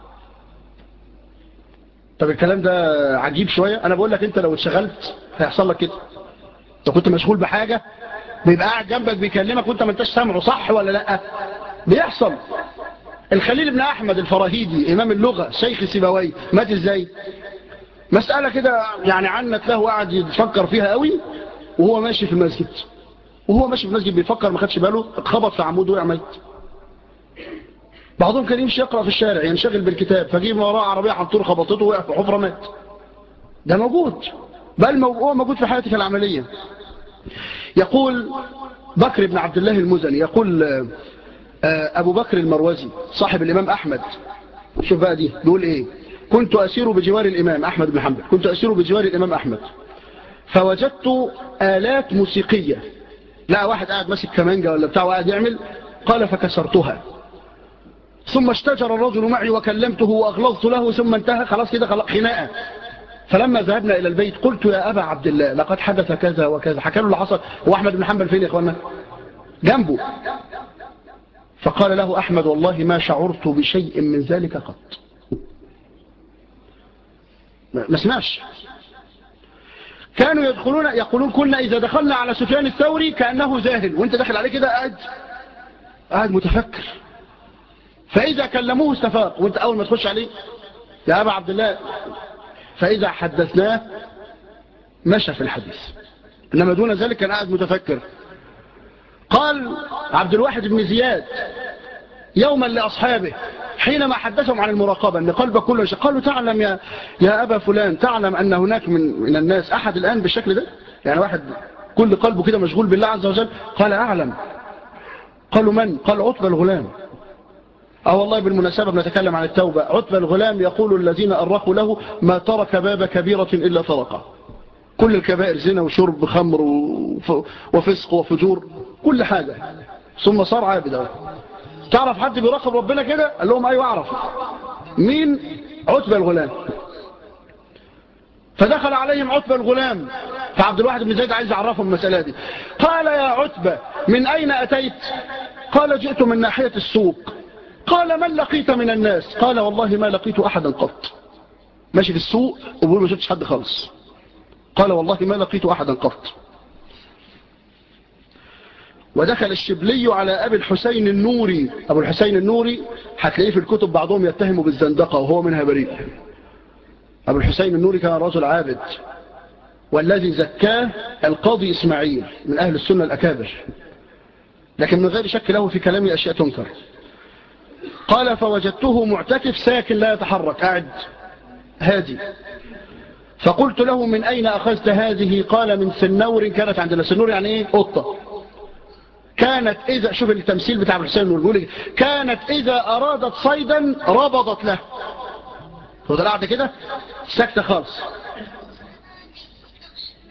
طب الكلام ده عجيب شويه انا بقول لك انت لو اتشغلت هيحصل لك كده لو كنت مشغول بحاجه بيبقى قاعد جنبك بيكلمك وانت ما انتش سامعه صح ولا لا بيحصل الخليل بن احمد الفراهيدي امام اللغه شيخ سيبويه مات ازاي مسألة كده يعني عنت له قاعد يفكر فيها قوي وهو ماشي في المسجد وهو ماشي في المسجد بيفكر ما خدش باله اتخبط في عمود وقع ميت بعضهم كان يمشي يقرأ في الشارع ينشغل بالكتاب فجيب وراه عربية حنطور خبطته وقع في حفرة مات ده موجود بل هو موجود في حياتك العملية يقول بكر بن عبد الله المزني يقول أبو بكر المروزي صاحب الإمام أحمد شوف بقى دي بيقول إيه كنت أسير بجوار الإمام أحمد بن حنبل كنت أسير بجوار الإمام أحمد فوجدت آلات موسيقية لا واحد قاعد ماسك كمانجا ولا بتاع وقاعد يعمل قال فكسرتها ثم اشتجر الرجل معي وكلمته وأغلظت له ثم انتهى خلاص كده خناقة فلما ذهبنا إلى البيت قلت يا أبا عبد الله لقد حدث كذا وكذا حكى له اللي حصل هو أحمد بن حنبل فين يا إخوانا جنبه فقال له أحمد والله ما شعرت بشيء من ذلك قط ما سمعش كانوا يدخلون يقولون كنا إذا دخلنا على سفيان الثوري كأنه زاهل وانت داخل عليه كده قاعد قاعد متفكر فإذا كلموه استفاق وانت أول ما تخش عليه يا أبا عبد الله فإذا حدثناه مشى في الحديث إنما دون ذلك كان قاعد متفكر قال عبد الواحد بن زياد يوما لأصحابه حينما حدثهم عن المراقبة أن قلبه كله شيء قالوا تعلم يا, يا أبا فلان تعلم أن هناك من, من الناس أحد الآن بالشكل ده يعني واحد كل قلبه كده مشغول بالله عز وجل قال أعلم قالوا من قال عطب الغلام اه والله بالمناسبة بنتكلم عن التوبة عتبة الغلام يقول الذين أرخوا له ما ترك باب كبيرة إلا طرقه كل الكبائر زنا وشرب خمر وفسق وفجور كل حاجة ثم صار عابدا تعرف حد بيراقب ربنا كده قال لهم ايوه اعرف مين عتبة الغلام فدخل عليهم عتبة الغلام فعبد الواحد بن زيد عايز يعرفهم المسألة دي قال يا عتبة من أين أتيت قال جئت من ناحية السوق قال من لقيت من الناس قال والله ما لقيت أحدا قط ماشي في السوق وبقول ما شفتش حد خالص قال والله ما لقيت أحدا قط ودخل الشبلي على أبي الحسين النوري أبو الحسين النوري هتلاقيه في الكتب بعضهم يتهموا بالزندقة وهو منها بريء أبو الحسين النوري كان رجل عابد والذي زكاه القاضي إسماعيل من أهل السنة الأكابر لكن من غير شك له في كلامي أشياء تنكر قال فوجدته معتكف ساكن لا يتحرك قاعد هادي فقلت له من أين أخذت هذه قال من سنور كانت عندنا سنور يعني إيه قطة كانت إذا شوف التمثيل بتاع الحسين والجولي كانت إذا أرادت صيدا ربضت له فضل قاعدة كده سكتة خالص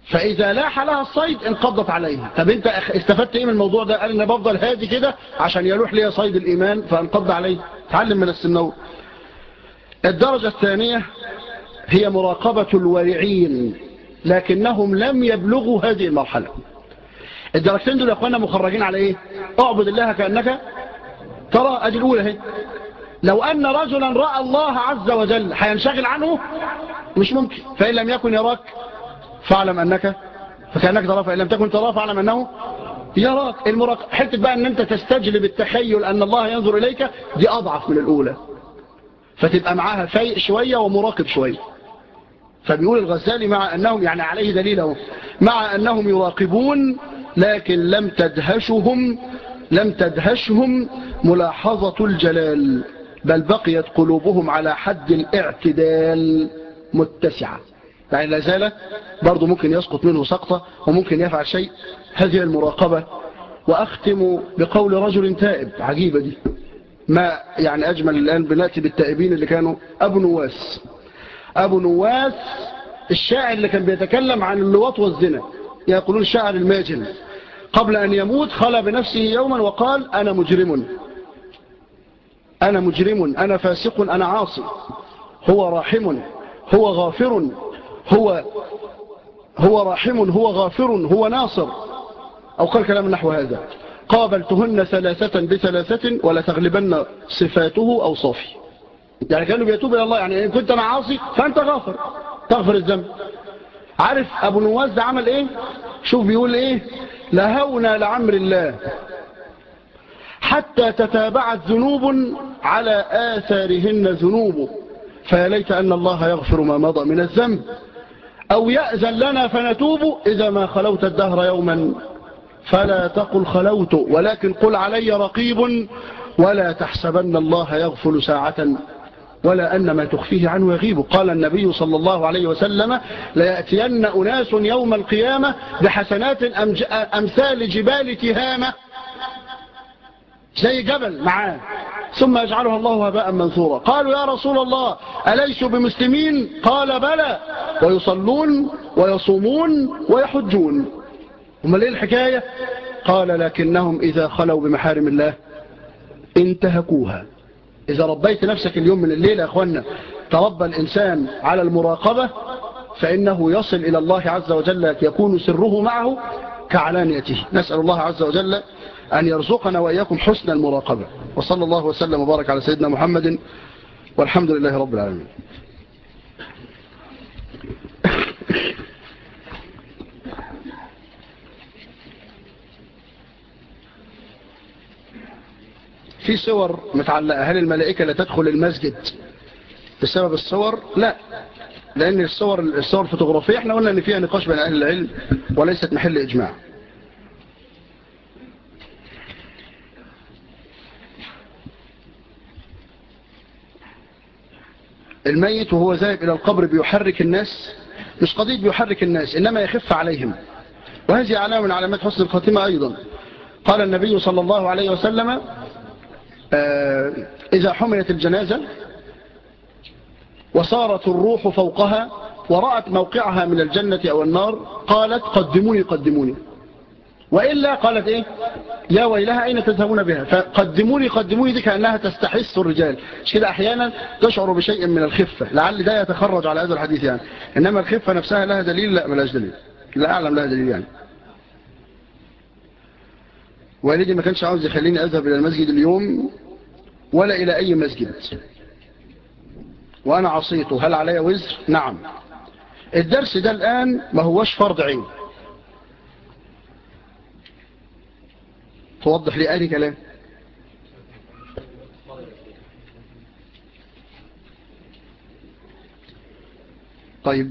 فإذا لاح لها الصيد انقضت عليه طب انت استفدت ايه من الموضوع ده قال ان بفضل هادي كده عشان يلوح لي صيد الإيمان فانقض عليه تعلم من السنور الدرجة الثانية هي مراقبة الورعين لكنهم لم يبلغوا هذه المرحلة الدرجتين دول يا اخوانا مخرجين على ايه اعبد الله كأنك ترى ادي الاولى اهي لو ان رجلا رأى الله عز وجل هينشغل عنه مش ممكن فإن لم يكن يراك فاعلم أنك فكأنك تراه فإن لم تكن تراه فاعلم أنه يراك المراق... حتة بقى أن أنت تستجلب التخيل أن الله ينظر إليك دي أضعف من الأولى فتبقى معاها فيء شوية ومراقب شوية فبيقول الغزالي مع أنهم يعني عليه دليله مع أنهم يراقبون لكن لم تدهشهم لم تدهشهم ملاحظة الجلال بل بقيت قلوبهم على حد الاعتدال متسعة يعني لا زال برضو ممكن يسقط منه سقطة وممكن يفعل شيء هذه المراقبة وأختم بقول رجل تائب عجيبة دي ما يعني أجمل الآن بناتي بالتائبين اللي كانوا أبو نواس أبو نواس الشاعر اللي كان بيتكلم عن اللواط والزنا يقولون الشاعر الماجن قبل أن يموت خلى بنفسه يوما وقال أنا مجرم أنا مجرم أنا فاسق أنا عاصي هو راحم هو غافر هو هو راحم هو غافر هو ناصر أو قال كلام نحو هذا قابلتهن ثلاثة بثلاثة ولا تغلبن صفاته أو صافي يعني كانوا بيتوب إلى الله يعني إن كنت أنا عاصي فأنت غافر تغفر الذنب عارف أبو نواز ده عمل إيه شوف بيقول إيه لهونا لعمر الله حتى تتابعت ذنوب على آثارهن ذنوب فيا ليت أن الله يغفر ما مضى من الذنب أو يأذن لنا فنتوب إذا ما خلوت الدهر يوما فلا تقل خلوت ولكن قل علي رقيب ولا تحسبن الله يغفل ساعة ولا أن ما تخفيه عنه يغيب قال النبي صلى الله عليه وسلم ليأتين أناس يوم القيامة بحسنات أمثال جبال تهامة زي جبل معاه ثم يجعلها الله هباء منثورا قالوا يا رسول الله أليسوا بمسلمين قال بلى ويصلون ويصومون ويحجون هم ليه الحكاية قال لكنهم إذا خلوا بمحارم الله انتهكوها إذا ربيت نفسك اليوم من الليل يا أخوانا تربى الإنسان على المراقبة فإنه يصل إلى الله عز وجل يكون سره معه كعلانيته نسأل الله عز وجل أن يرزقنا وإياكم حسن المراقبة وصلى الله وسلم وبارك على سيدنا محمد والحمد لله رب العالمين في صور متعلقة هل الملائكة لا تدخل المسجد بسبب الصور لا لأن الصور الصور الفوتوغرافية احنا قلنا ان فيها نقاش بين أهل العلم وليست محل إجماع الميت وهو ذاهب إلى القبر بيحرك الناس مش قضية بيحرك الناس إنما يخف عليهم وهذه علامة من علامات حسن الخاتمة أيضا قال النبي صلى الله عليه وسلم آه إذا حملت الجنازة وصارت الروح فوقها ورأت موقعها من الجنة أو النار قالت قدموني قدموني وإلا قالت إيه يا ويلها أين تذهبون بها فقدموني قدموني دي كأنها تستحس الرجال مش كده أحيانا تشعر بشيء من الخفة لعل ده يتخرج على هذا الحديث يعني إنما الخفة نفسها لها دليل لا ملاش دليل لا أعلم لها دليل يعني والدي ما كانش عاوز يخليني أذهب إلى المسجد اليوم ولا إلى أي مسجد وأنا عصيته هل علي وزر؟ نعم الدرس ده الآن ما هوش فرض عين توضح لي أهلي كلام طيب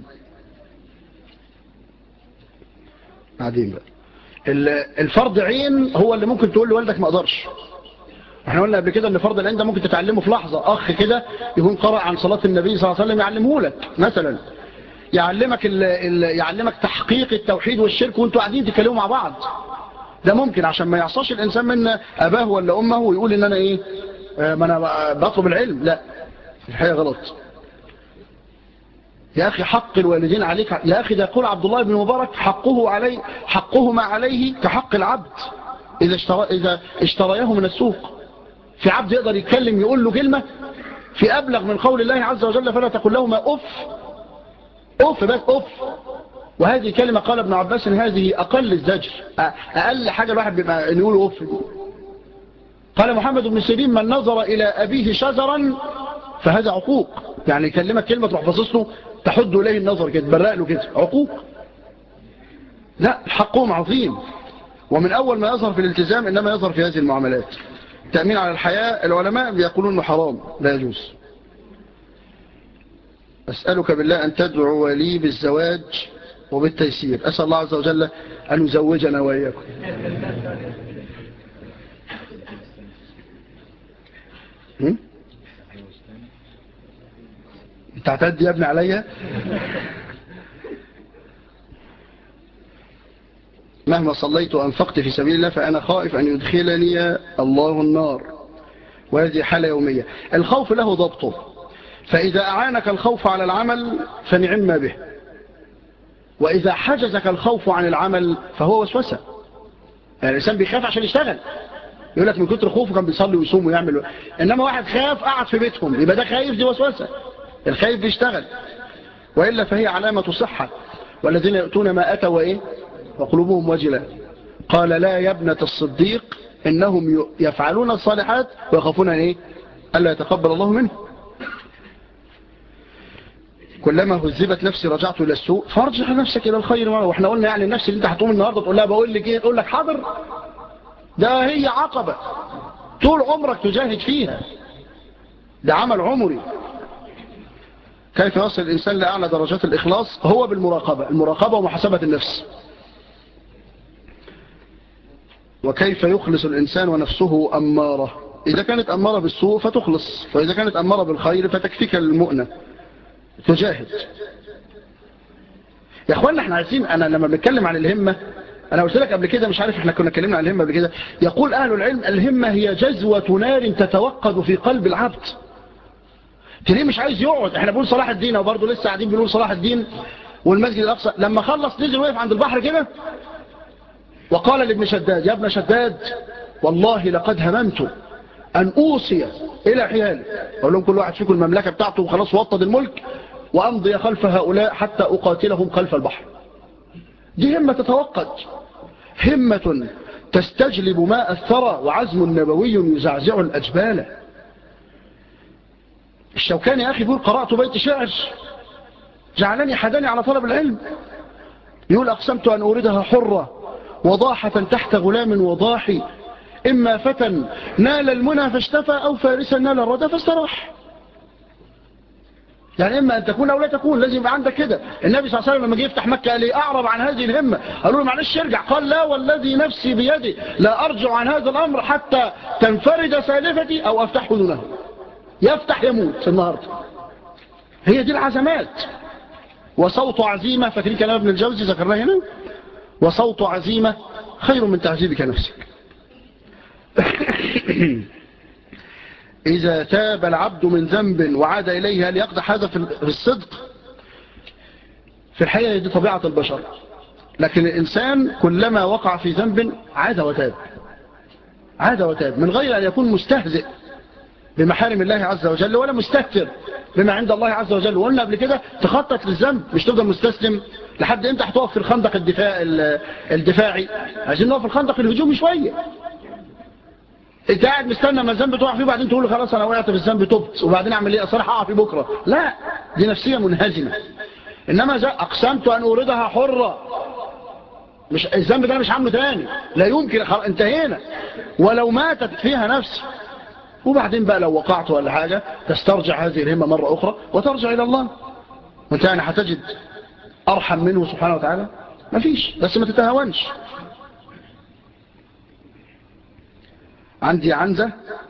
بعدين بقى الفرض عين هو اللي ممكن تقول لوالدك ما اقدرش احنا قلنا قبل كده ان فرض العين ده ممكن تتعلمه في لحظة اخ كده يكون قرأ عن صلاة النبي صلى الله عليه وسلم يعلمه لك مثلا يعلمك ال ال يعلمك تحقيق التوحيد والشرك وانتوا قاعدين تتكلموا مع بعض ده ممكن عشان ما يعصاش الانسان من اباه ولا امه ويقول ان انا ايه ما انا بطلب العلم لا الحقيقة غلط يا أخي حق الوالدين عليك يا أخي ده يقول عبد الله بن مبارك حقه علي حقهما عليه كحق العبد إذا, اشترى إذا اشتريه من السوق في عبد يقدر يتكلم يقول له كلمة في أبلغ من قول الله عز وجل فلا تقل لهما أف أف بس أف وهذه كلمة قال ابن عباس هذه أقل الزجر أقل حاجة الواحد بيبقى يقول أف قال محمد بن سيرين من نظر إلى أبيه شجرا فهذا عقوق يعني يكلمك كلمة تروح باصص له تحد إليه النظر كده تبرق له كده عقوق لا حقهم عظيم ومن أول ما يظهر في الالتزام إنما يظهر في هذه المعاملات التأمين على الحياة العلماء بيقولون أنه حرام لا يجوز أسألك بالله أن تدعو لي بالزواج وبالتيسير أسأل الله عز وجل أن يزوجنا وإياكم انت هتدي يا ابني عليا مهما صليت وأنفقت في سبيل الله فأنا خائف أن يدخلني الله النار وهذه حالة يومية الخوف له ضبطه فإذا أعانك الخوف على العمل فنعم ما به وإذا حجزك الخوف عن العمل فهو وسوسة يعني الإنسان بيخاف عشان يشتغل يقول لك من كتر خوفه كان بيصلي ويصوم ويعمل إنما واحد خاف قعد في بيتهم يبقى ده خايف دي وسوسة الخايف بيشتغل وإلا فهي علامة صحة والذين يأتون ما أتوا وإيه وقلوبهم وجلة قال لا يا ابنة الصديق إنهم يفعلون الصالحات ويخافون أن إيه ألا يتقبل الله منه كلما هذبت نفسي رجعت إلى السوء فارجع نفسك إلى الخير وإحنا قلنا يعني النفس اللي انت هتقوم النهاردة تقول لها بقول لك إيه تقول لك حاضر ده هي عقبة طول عمرك تجاهد فيها ده عمل عمري كيف يصل الإنسان لأعلى درجات الإخلاص هو بالمراقبة المراقبة ومحاسبة النفس وكيف يخلص الإنسان ونفسه أمارة إذا كانت أمارة بالسوء فتخلص وإذا كانت أمارة بالخير فتكفيك المؤنة تجاهد يا أخوانا احنا عايزين أنا لما بنتكلم عن الهمة أنا قلت لك قبل كده مش عارف احنا كنا اتكلمنا عن الهمة قبل كده يقول أهل العلم الهمة هي جزوة نار تتوقد في قلب العبد تلاقيه مش عايز يقعد احنا بنقول صلاح الدين وبرضه لسه قاعدين بنقول صلاح الدين والمسجد الأقصى لما خلص نزل وقف عند البحر كده وقال لابن شداد يا ابن شداد والله لقد هممت أن أوصي إلى حيالي أقول لهم كل واحد فيكم المملكة بتاعته وخلاص وطد الملك وأمضي خلف هؤلاء حتى أقاتلهم خلف البحر دي همة تتوقد همة تستجلب ماء الثرى وعزم نبوي يزعزع الأجبال الشوكاني يا أخي بيقول قرأت بيت شعر جعلني حداني على طلب العلم يقول أقسمت أن أوردها حرة وضاحة تحت غلام وضاحي إما فتى نال المنى فاشتفى أو فارسا نال الردى فاستراح يعني إما أن تكون أو لا تكون لازم يبقى عندك كده النبي صلى الله عليه وسلم لما جه يفتح مكة قال لي أعرض عن هذه الهمة قالوا له معلش ارجع قال لا والذي نفسي بيدي لا أرجع عن هذا الأمر حتى تنفرد سالفتي أو أفتح دونه يفتح يموت النهاردة هي دي العزمات وصوت عزيمة فاكرين كلام ابن الجوزي ذكرناه هنا وصوت عزيمة خير من تعذيبك نفسك إذا تاب العبد من ذنب وعاد إليه هل يقضح هذا في الصدق في الحقيقة دي طبيعة البشر لكن الإنسان كلما وقع في ذنب عاد وتاب عاد وتاب من غير أن يكون مستهزئ بمحارم الله عز وجل ولا مستهتر بما عند الله عز وجل وقلنا قبل كده تخطط للذنب مش تفضل مستسلم لحد امتى هتقف في الخندق الدفاع الدفاعي عايزين نقف في الخندق الهجومي شويه انت قاعد مستنى ما الذنب تقع فيه وبعدين تقول خلاص انا وقعت في الذنب تبت وبعدين اعمل ايه اصل هقع فيه بكره لا دي نفسيه منهزمه انما اقسمت ان اوردها حره مش الذنب ده انا مش عامله تاني لا يمكن انتهينا ولو ماتت فيها نفسي وبعدين بقى لو وقعت ولا حاجة تسترجع هذه الهمة مرة أخرى وترجع إلى الله وانت يعني هتجد أرحم منه سبحانه وتعالى ما فيش بس ما تتهاونش عندي عنزة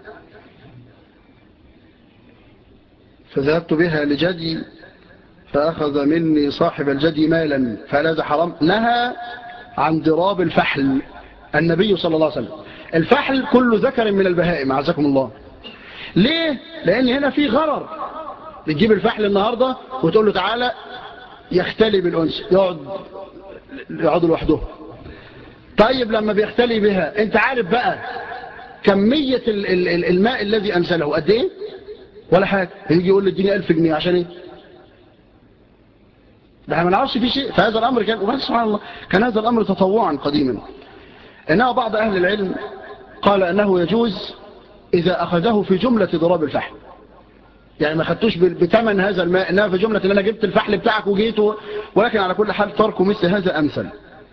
فذهبت بها لجدي فأخذ مني صاحب الجدي مالا فهذا حرام نهى عن ضراب الفحل النبي صلى الله عليه وسلم الفحل كل ذكر من البهائم عزكم الله ليه؟ لأن هنا في غرر بتجيب الفحل النهاردة وتقول له تعالى يختلي بالأنس يقعد يقعد لوحده طيب لما بيختلي بها انت عارف بقى كمية الماء الذي أنزله قد ايه ولا حاجة يجي يقول لي اديني ألف جنيه عشان ايه ده ما نعرفش في شيء فهذا الأمر كان وبس سبحان الله كان هذا الأمر تطوعا قديما إنه بعض أهل العلم قال أنه يجوز إذا أخذه في جملة ضراب الفحل يعني ما خدتوش بثمن هذا الماء إنها في جملة إن أنا جبت الفحل بتاعك وجيت ولكن على كل حال تركه مثل هذا أمثل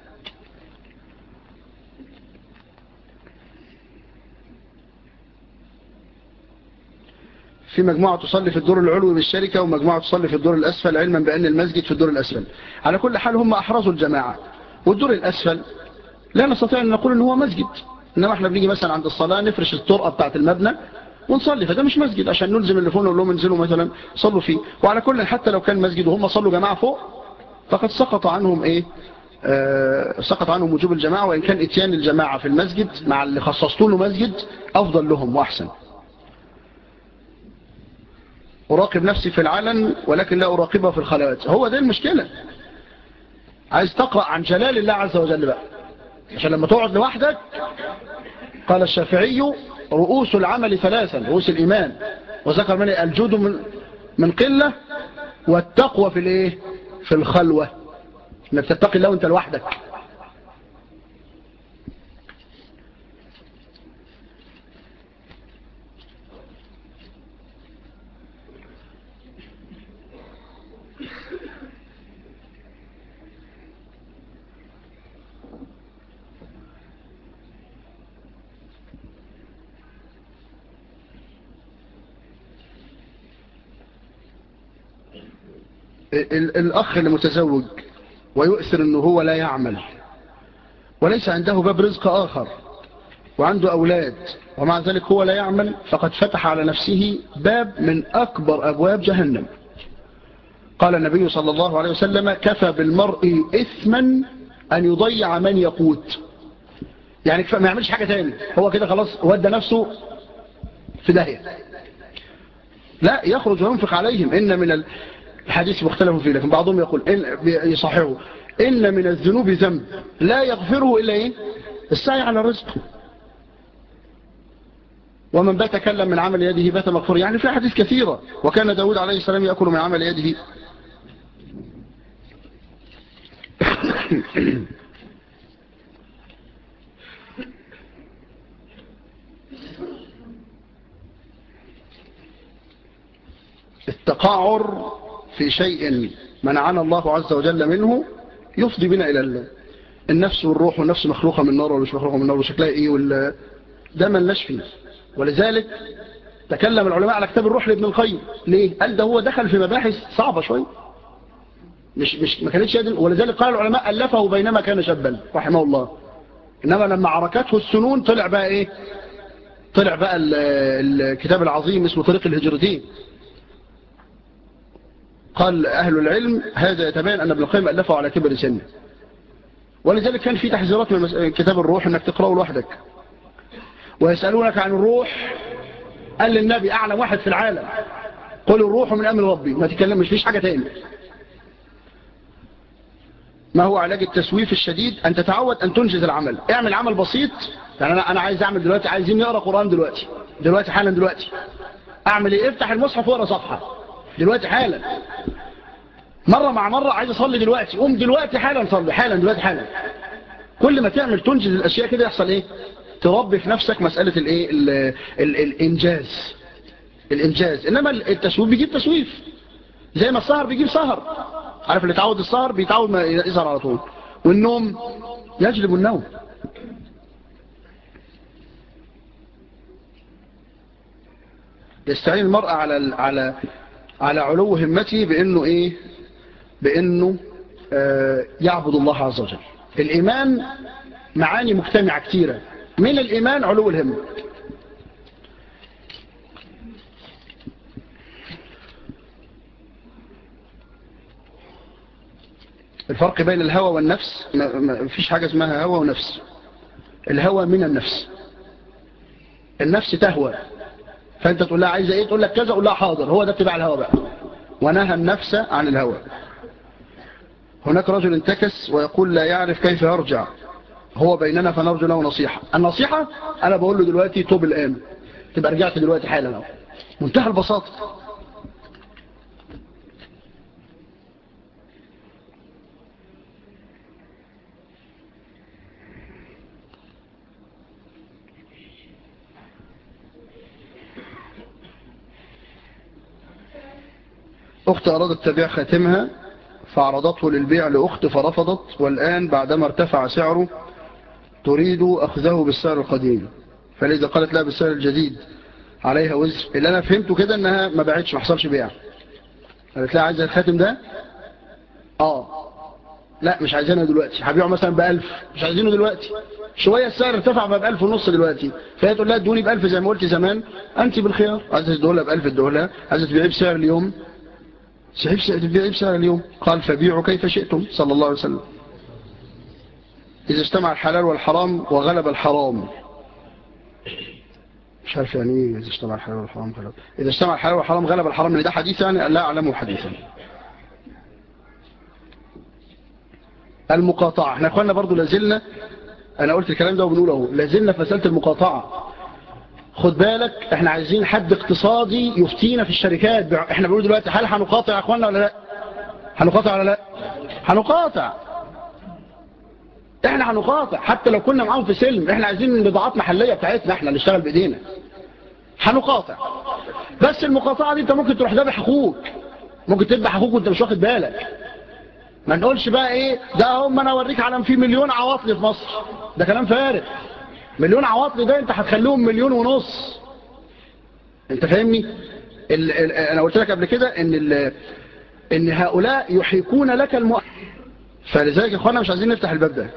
في مجموعة تصلي في الدور العلوي بالشركة ومجموعة تصلي في الدور الأسفل علما بأن المسجد في الدور الأسفل على كل حال هم أحرزوا الجماعة والدور الأسفل لا نستطيع أن نقول أنه هو مسجد إنما احنا بنيجي مثلا عند الصلاة نفرش الطرقة بتاعة المبنى ونصلي فده مش مسجد عشان نلزم اللي فوق نقول لهم انزلوا مثلا صلوا فيه وعلى كل حتى لو كان مسجد وهم صلوا جماعة فوق فقد سقط عنهم ايه آه سقط عنهم وجوب الجماعة وإن كان اتيان الجماعة في المسجد مع اللي خصصتوا له مسجد أفضل لهم وأحسن أراقب نفسي في العلن ولكن لا أراقبها في الخلوات هو ده المشكلة عايز تقرأ عن جلال الله عز وجل بقى عشان لما تقعد لوحدك قال الشافعي رؤوس العمل ثلاثا رؤوس الإيمان وذكر من الجود من, من قلة والتقوى في الايه في الخلوة انك تتقي الله وانت لوحدك الأخ المتزوج ويؤثر أنه هو لا يعمل وليس عنده باب رزق آخر وعنده أولاد ومع ذلك هو لا يعمل فقد فتح على نفسه باب من أكبر أبواب جهنم قال النبي صلى الله عليه وسلم كفى بالمرء إثما أن يضيع من يقوت يعني ما يعملش حاجة تاني هو كده خلاص ودى نفسه في داهية لا يخرج وينفق عليهم إن من الحديث مختلف فيه لكن بعضهم يقول إن يصححه إن من الذنوب ذنب لا يغفره إلا إيه السعي على الرزق ومن بات كلم من عمل يده بات مغفور يعني في حديث كثيرة وكان داود عليه السلام يأكل من عمل يده التقعر في شيء منعنا الله عز وجل منه يفضي بنا إلى النفس والروح والنفس مخلوقة من نار ولا مش مخلوقة من نار وشكلها إيه وال... ده ما لناش فيه ولذلك تكلم العلماء على كتاب الروح لابن القيم ليه؟ قال ده هو دخل في مباحث صعبة شوية مش مش ما كانتش يدل ولذلك قال العلماء ألفه بينما كان شابا رحمه الله إنما لما عركته السنون طلع بقى إيه طلع بقى الكتاب العظيم اسمه طريق الهجرتين قال أهل العلم هذا يتبين أن ابن القيم ألفه على كبر سنه ولذلك كان في تحذيرات من كتاب الروح أنك تقرأه لوحدك ويسألونك عن الروح قال للنبي أعلم واحد في العالم قل الروح من أمر ربي ما تكلم مش فيش حاجة تاني ما هو علاج التسويف الشديد أن تتعود أن تنجز العمل اعمل عمل بسيط يعني أنا, أنا عايز أعمل دلوقتي عايزين نقرأ قرآن دلوقتي دلوقتي حالا دلوقتي أعمل إيه افتح المصحف واقرأ صفحة دلوقتي حالا مرة مع مرة عايز أصلي دلوقتي قوم دلوقتي حالا صلي حالا دلوقتي حالا كل ما تعمل تنجز الأشياء كده يحصل إيه تربي في نفسك مسألة الإيه ال ال الإنجاز الإنجاز إنما التسويف بيجيب تسويف زي ما السهر بيجيب سهر عارف اللي تعود السهر بيتعود ما يظهر على طول والنوم يجلب النوم يستعين المرأة على على على علو همته بانه ايه بانه آه يعبد الله عز وجل الايمان معاني مجتمعة كتيرة من الايمان علو الهمة الفرق بين الهوى والنفس ما فيش حاجة اسمها هوى ونفس الهوى من النفس النفس تهوى فانت تقول لها عايزة ايه تقول لك كذا قول لها حاضر هو ده اتباع الهوى بقى ونهى النفس عن الهوى هناك رجل انتكس ويقول لا يعرف كيف يرجع هو بيننا فنرجو له نصيحة النصيحة أنا بقول له دلوقتي توب الآن تبقى رجعت دلوقتي حالا أهو منتهى البساطة أخت أرادت تبيع خاتمها فعرضته للبيع لأخت فرفضت والآن بعدما ارتفع سعره تريد أخذه بالسعر القديم فلذا قالت لا بالسعر الجديد عليها وزر اللي أنا فهمته كده أنها ما باعتش ما حصلش بيع قالت لا عايزة الخاتم ده آه لا مش عايزينه دلوقتي هبيعه مثلا بألف مش عايزينه دلوقتي شوية السعر ارتفع بقى بألف ونص دلوقتي فهي تقول لها ادوني بألف زي ما قلت زمان أنت بالخيار عايزة تدولها بألف تدولها عايزة تبيعي بسعر اليوم تبيعي بسعر اليوم قال فبيعوا كيف شئتم صلى الله عليه وسلم إذا اجتمع الحلال والحرام وغلب الحرام مش عارف يعني ايه إذا اجتمع الحلال والحرام غلب إذا اجتمع الحلال والحرام غلب الحرام ده حديث يعني لا أعلمه حديثا المقاطعة احنا اخوانا برضو لازلنا انا قلت الكلام ده وبنقوله لازلنا في مسألة المقاطعة خد بالك احنا عايزين حد اقتصادي يفتينا في الشركات احنا بنقول دلوقتي هل هنقاطع يا اخوانا ولا لا هنقاطع ولا لا هنقاطع احنا هنقاطع حتى لو كنا معاهم في سلم احنا عايزين بضاعات محلية بتاعتنا احنا نشتغل بايدينا هنقاطع بس المقاطعة دي انت ممكن تروح ذابح اخوك ممكن تذبح اخوك وانت مش واخد بالك ما نقولش بقى ايه ده هم انا اوريك علم في مليون عواطل في مصر ده كلام فارغ مليون عواطل ده انت هتخليهم مليون ونص انت فاهمني ال ال انا قلت لك قبل كده ان ال ان هؤلاء يحيكون لك المؤ فلذلك يا اخوانا مش عايزين نفتح الباب ده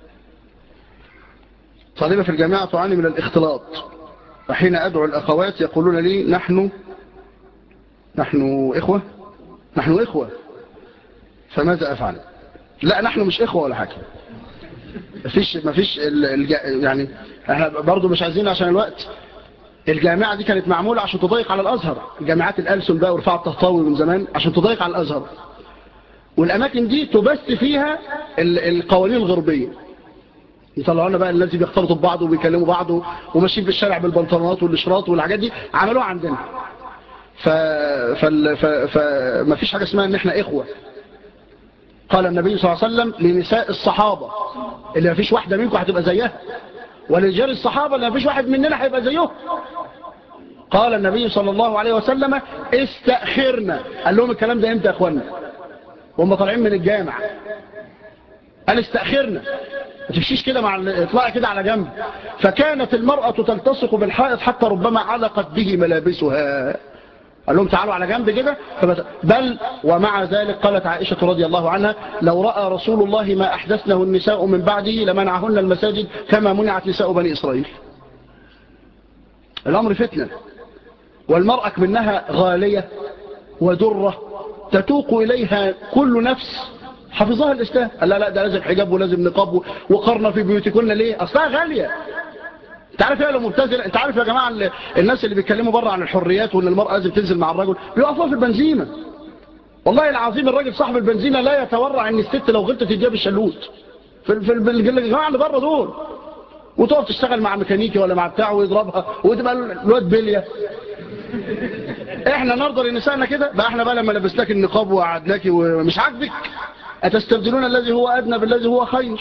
طالبة في الجامعة تعاني من الاختلاط وحين أدعو الأخوات يقولون لي نحن نحن إخوة نحن إخوة فماذا أفعل لا نحن مش إخوة ولا حاجة مفيش مفيش الج... يعني احنا برضو مش عايزين عشان الوقت الجامعة دي كانت معمولة عشان تضيق على الأزهر جامعات الألسن بقى ورفاع التهطاوي من زمان عشان تضيق على الأزهر والأماكن دي تبث فيها القوانين الغربية يطلعوا لنا بقى الذي بيختلطوا ببعض وبيكلموا بعض وماشيين في الشارع بالبنطلونات والاشراط والحاجات دي عملوها عندنا ف... فال... ف... فما فيش حاجة اسمها ان احنا اخوة قال النبي صلى الله عليه وسلم لنساء الصحابة اللي ما فيش واحدة منكم هتبقى زيها ولرجال الصحابة اللي ما فيش واحد مننا هيبقى زيه قال النبي صلى الله عليه وسلم استأخرنا قال لهم الكلام ده امتى يا اخوانا وهم طالعين من الجامع قال استأخرنا ما تمشيش كده مع اطلع كده على جنب فكانت المرأة تلتصق بالحائط حتى ربما علقت به ملابسها قال لهم تعالوا على جنب كده بل ومع ذلك قالت عائشة رضي الله عنها لو رأى رسول الله ما أحدثنه النساء من بعده لمنعهن المساجد كما منعت نساء بني إسرائيل الأمر فتنة والمرأة منها غالية ودرة تتوق إليها كل نفس حفظها الإسلام قال لا لا ده لازم حجاب ولازم نقاب وقرنا في بيوتكن ليه أصلها غالية انت عارف ايه لو مبتذل انت عارف يا جماعة الناس اللي بيتكلموا بره عن الحريات وان المرأة لازم تنزل مع الرجل بيقفوا في البنزيمة والله العظيم الراجل صاحب البنزينة لا يتورع ان الست لو غلطت تجيب الشلوت في في الجماعة اللي بره دول وتقف تشتغل مع ميكانيكي ولا مع بتاعه ويضربها وتبقى الواد بليه احنا نرضى لنسائنا كده بقى احنا بقى لما لبسناك النقاب وقعدناك ومش عاجبك أتستبدلون الذي هو أدنى بالذي هو خير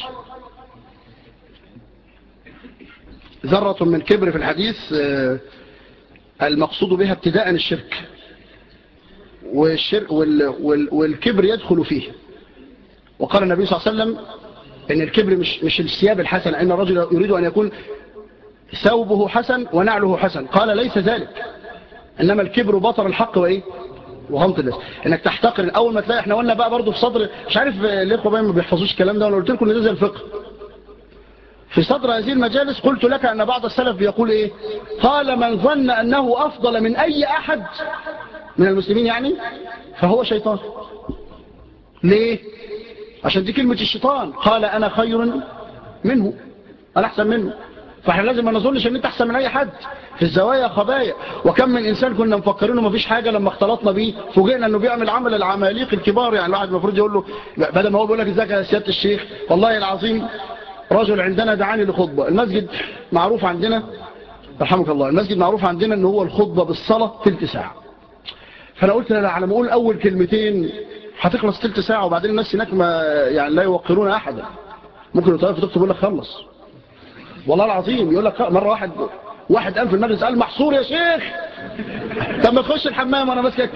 ذرة من كبر في الحديث المقصود بها ابتداء الشرك والشرك والكبر يدخل فيه وقال النبي صلى الله عليه وسلم ان الكبر مش, مش الثياب الحسن ان الرجل يريد ان يكون ثوبه حسن ونعله حسن قال ليس ذلك انما الكبر بطر الحق وايه وغمط الناس انك تحتقر اول ما تلاقي احنا قلنا بقى برضو في صدر مش عارف الاخوه بقى ما بيحفظوش الكلام ده وانا قلت لكم ان ده زي الفقه في صدر هذه المجالس قلت لك ان بعض السلف بيقول ايه قال من ظن انه افضل من اي احد من المسلمين يعني فهو شيطان ليه عشان دي كلمة الشيطان قال انا خير منه انا احسن منه فاحنا لازم ما نظنش ان انت احسن من اي حد في الزوايا خبايا وكم من انسان كنا مفكرينه ما فيش حاجه لما اختلطنا بيه فوجئنا انه بيعمل عمل العماليق الكبار يعني الواحد المفروض يقول له بدل ما هو بيقول لك ازيك يا سياده الشيخ والله العظيم رجل عندنا دعاني لخطبه المسجد معروف عندنا رحمك الله المسجد معروف عندنا ان هو الخطبه بالصلاه ثلث ساعه فانا قلت لا على ما اقول اول كلمتين هتخلص ثلث ساعه وبعدين الناس هناك ما يعني لا يوقرون احدا ممكن يطلع تكتب يقول لك خلص والله العظيم يقول لك مره واحد واحد قام في المجلس قال محصور يا شيخ طب ما تخش الحمام وانا ماسكك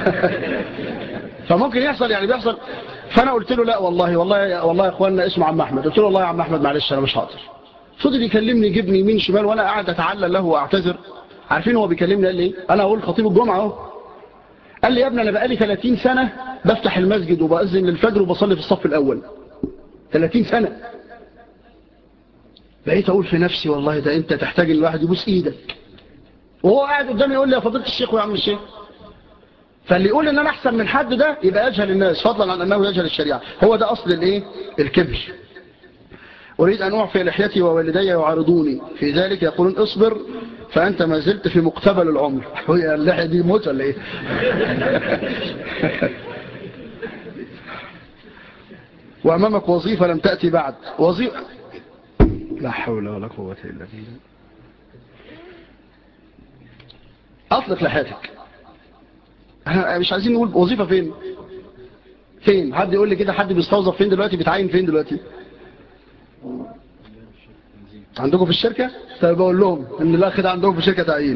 فممكن يحصل يعني بيحصل فانا قلت له لا والله والله والله يا اخواننا اسمه عم احمد قلت له والله يا عم احمد معلش انا مش حاضر فضل يكلمني يجيبني يمين شمال وانا قاعد اتعلل له واعتذر عارفين هو بيكلمني قال لي ايه انا اقول خطيب الجمعه اهو قال لي يا ابني انا بقالي 30 سنه بفتح المسجد وباذن للفجر وبصلي في الصف الاول 30 سنه بقيت اقول في نفسي والله ده انت تحتاج الواحد يبوس ايدك وهو قاعد قدامي يقول لي يا فضيله الشيخ ويا عم الشيخ فاللي يقول ان انا احسن من حد ده يبقى يجهل الناس فضلا عن انه يجهل الشريعه هو ده اصل الايه الكبر اريد ان اعفي لحيتي ووالدي يعارضوني في ذلك يقولون اصبر فانت ما زلت في مقتبل العمر هي اللحيه دي موت ولا ايه وامامك وظيفه لم تاتي بعد وظيفه لا حول ولا قوه الا بالله اطلق لحيتك احنا مش عايزين نقول وظيفه فين فين حد يقول لي كده حد بيستوظف فين دلوقتي بيتعين فين دلوقتي عندكم في الشركة طيب بقول لهم ان الاخ ده عندهم في الشركة تعيين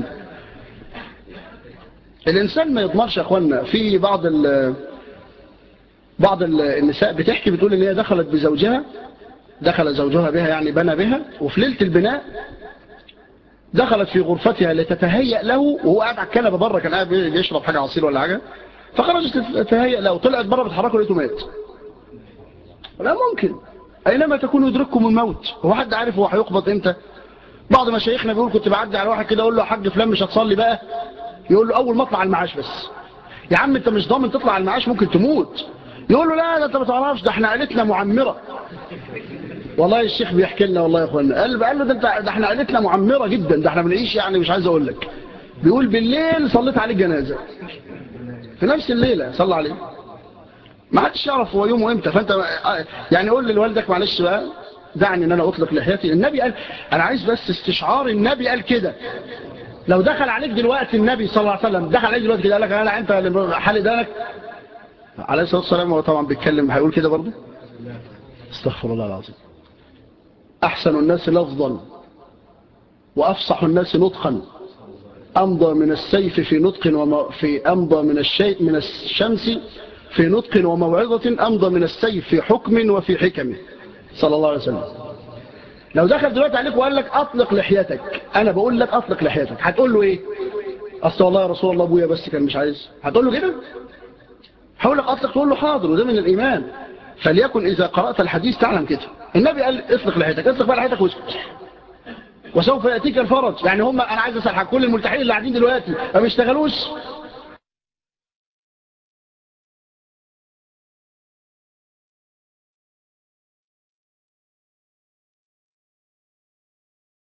الانسان ما يضمرش يا اخوانا في بعض ال بعض ال النساء بتحكي بتقول ان هي دخلت بزوجها دخل زوجها بها يعني بنى بها وفي ليله البناء دخلت في غرفتها لتتهيأ له وهو قاعد على الكنبه بره كان قاعد بيشرب حاجه عصير ولا حاجه فخرجت تتهيأ له طلعت بره بتحركه لقيته مات لا ممكن اينما تكون يدرككم الموت هو حد عارف هو هيقبض امتى بعض مشايخنا بيقول كنت بعدي على واحد كده اقول له يا حاج فلان مش هتصلي بقى يقول له اول ما اطلع المعاش بس يا عم انت مش ضامن تطلع المعاش ممكن تموت يقول له لا ده انت ما تعرفش ده احنا عيلتنا معمره والله الشيخ بيحكي لنا والله يا اخوانا قال قال له ده, ده احنا عيلتنا معمره جدا ده احنا بنعيش يعني مش عايز اقول لك بيقول بالليل صليت عليه جنازه في نفس الليله صلى عليه ما حدش يعرف هو يومه امتى فانت يعني قول لوالدك معلش بقى دعني ان انا اطلق لحيتي النبي قال انا عايز بس استشعار النبي قال كده لو دخل عليك دلوقتي النبي صلى الله عليه وسلم دخل عليك دلوقتي كده قال لك انا انت حالي دانك عليه الصلاه والسلام هو طبعا بيتكلم هيقول كده برضه استغفر الله العظيم احسن الناس لفظا وافصح الناس نطقا امضى من السيف في نطق وم... في امضى من الشيء من الشمس في نطق وموعظة أمضى من السيف في حكم وفي حكم صلى الله عليه وسلم لو دخل دلوقتي عليك وقال لك أطلق لحيتك أنا بقول لك أطلق لحيتك هتقول له إيه أصل والله يا رسول الله أبويا بس كان مش عايز هتقول له كده هقول لك أطلق تقول له حاضر وده من الإيمان فليكن إذا قرأت الحديث تعلم كده النبي قال اطلق لحيتك اطلق بقى لحيتك واسكت وسوف يأتيك الفرج يعني هم أنا عايز أسأل كل الملتحين اللي قاعدين دلوقتي ما بيشتغلوش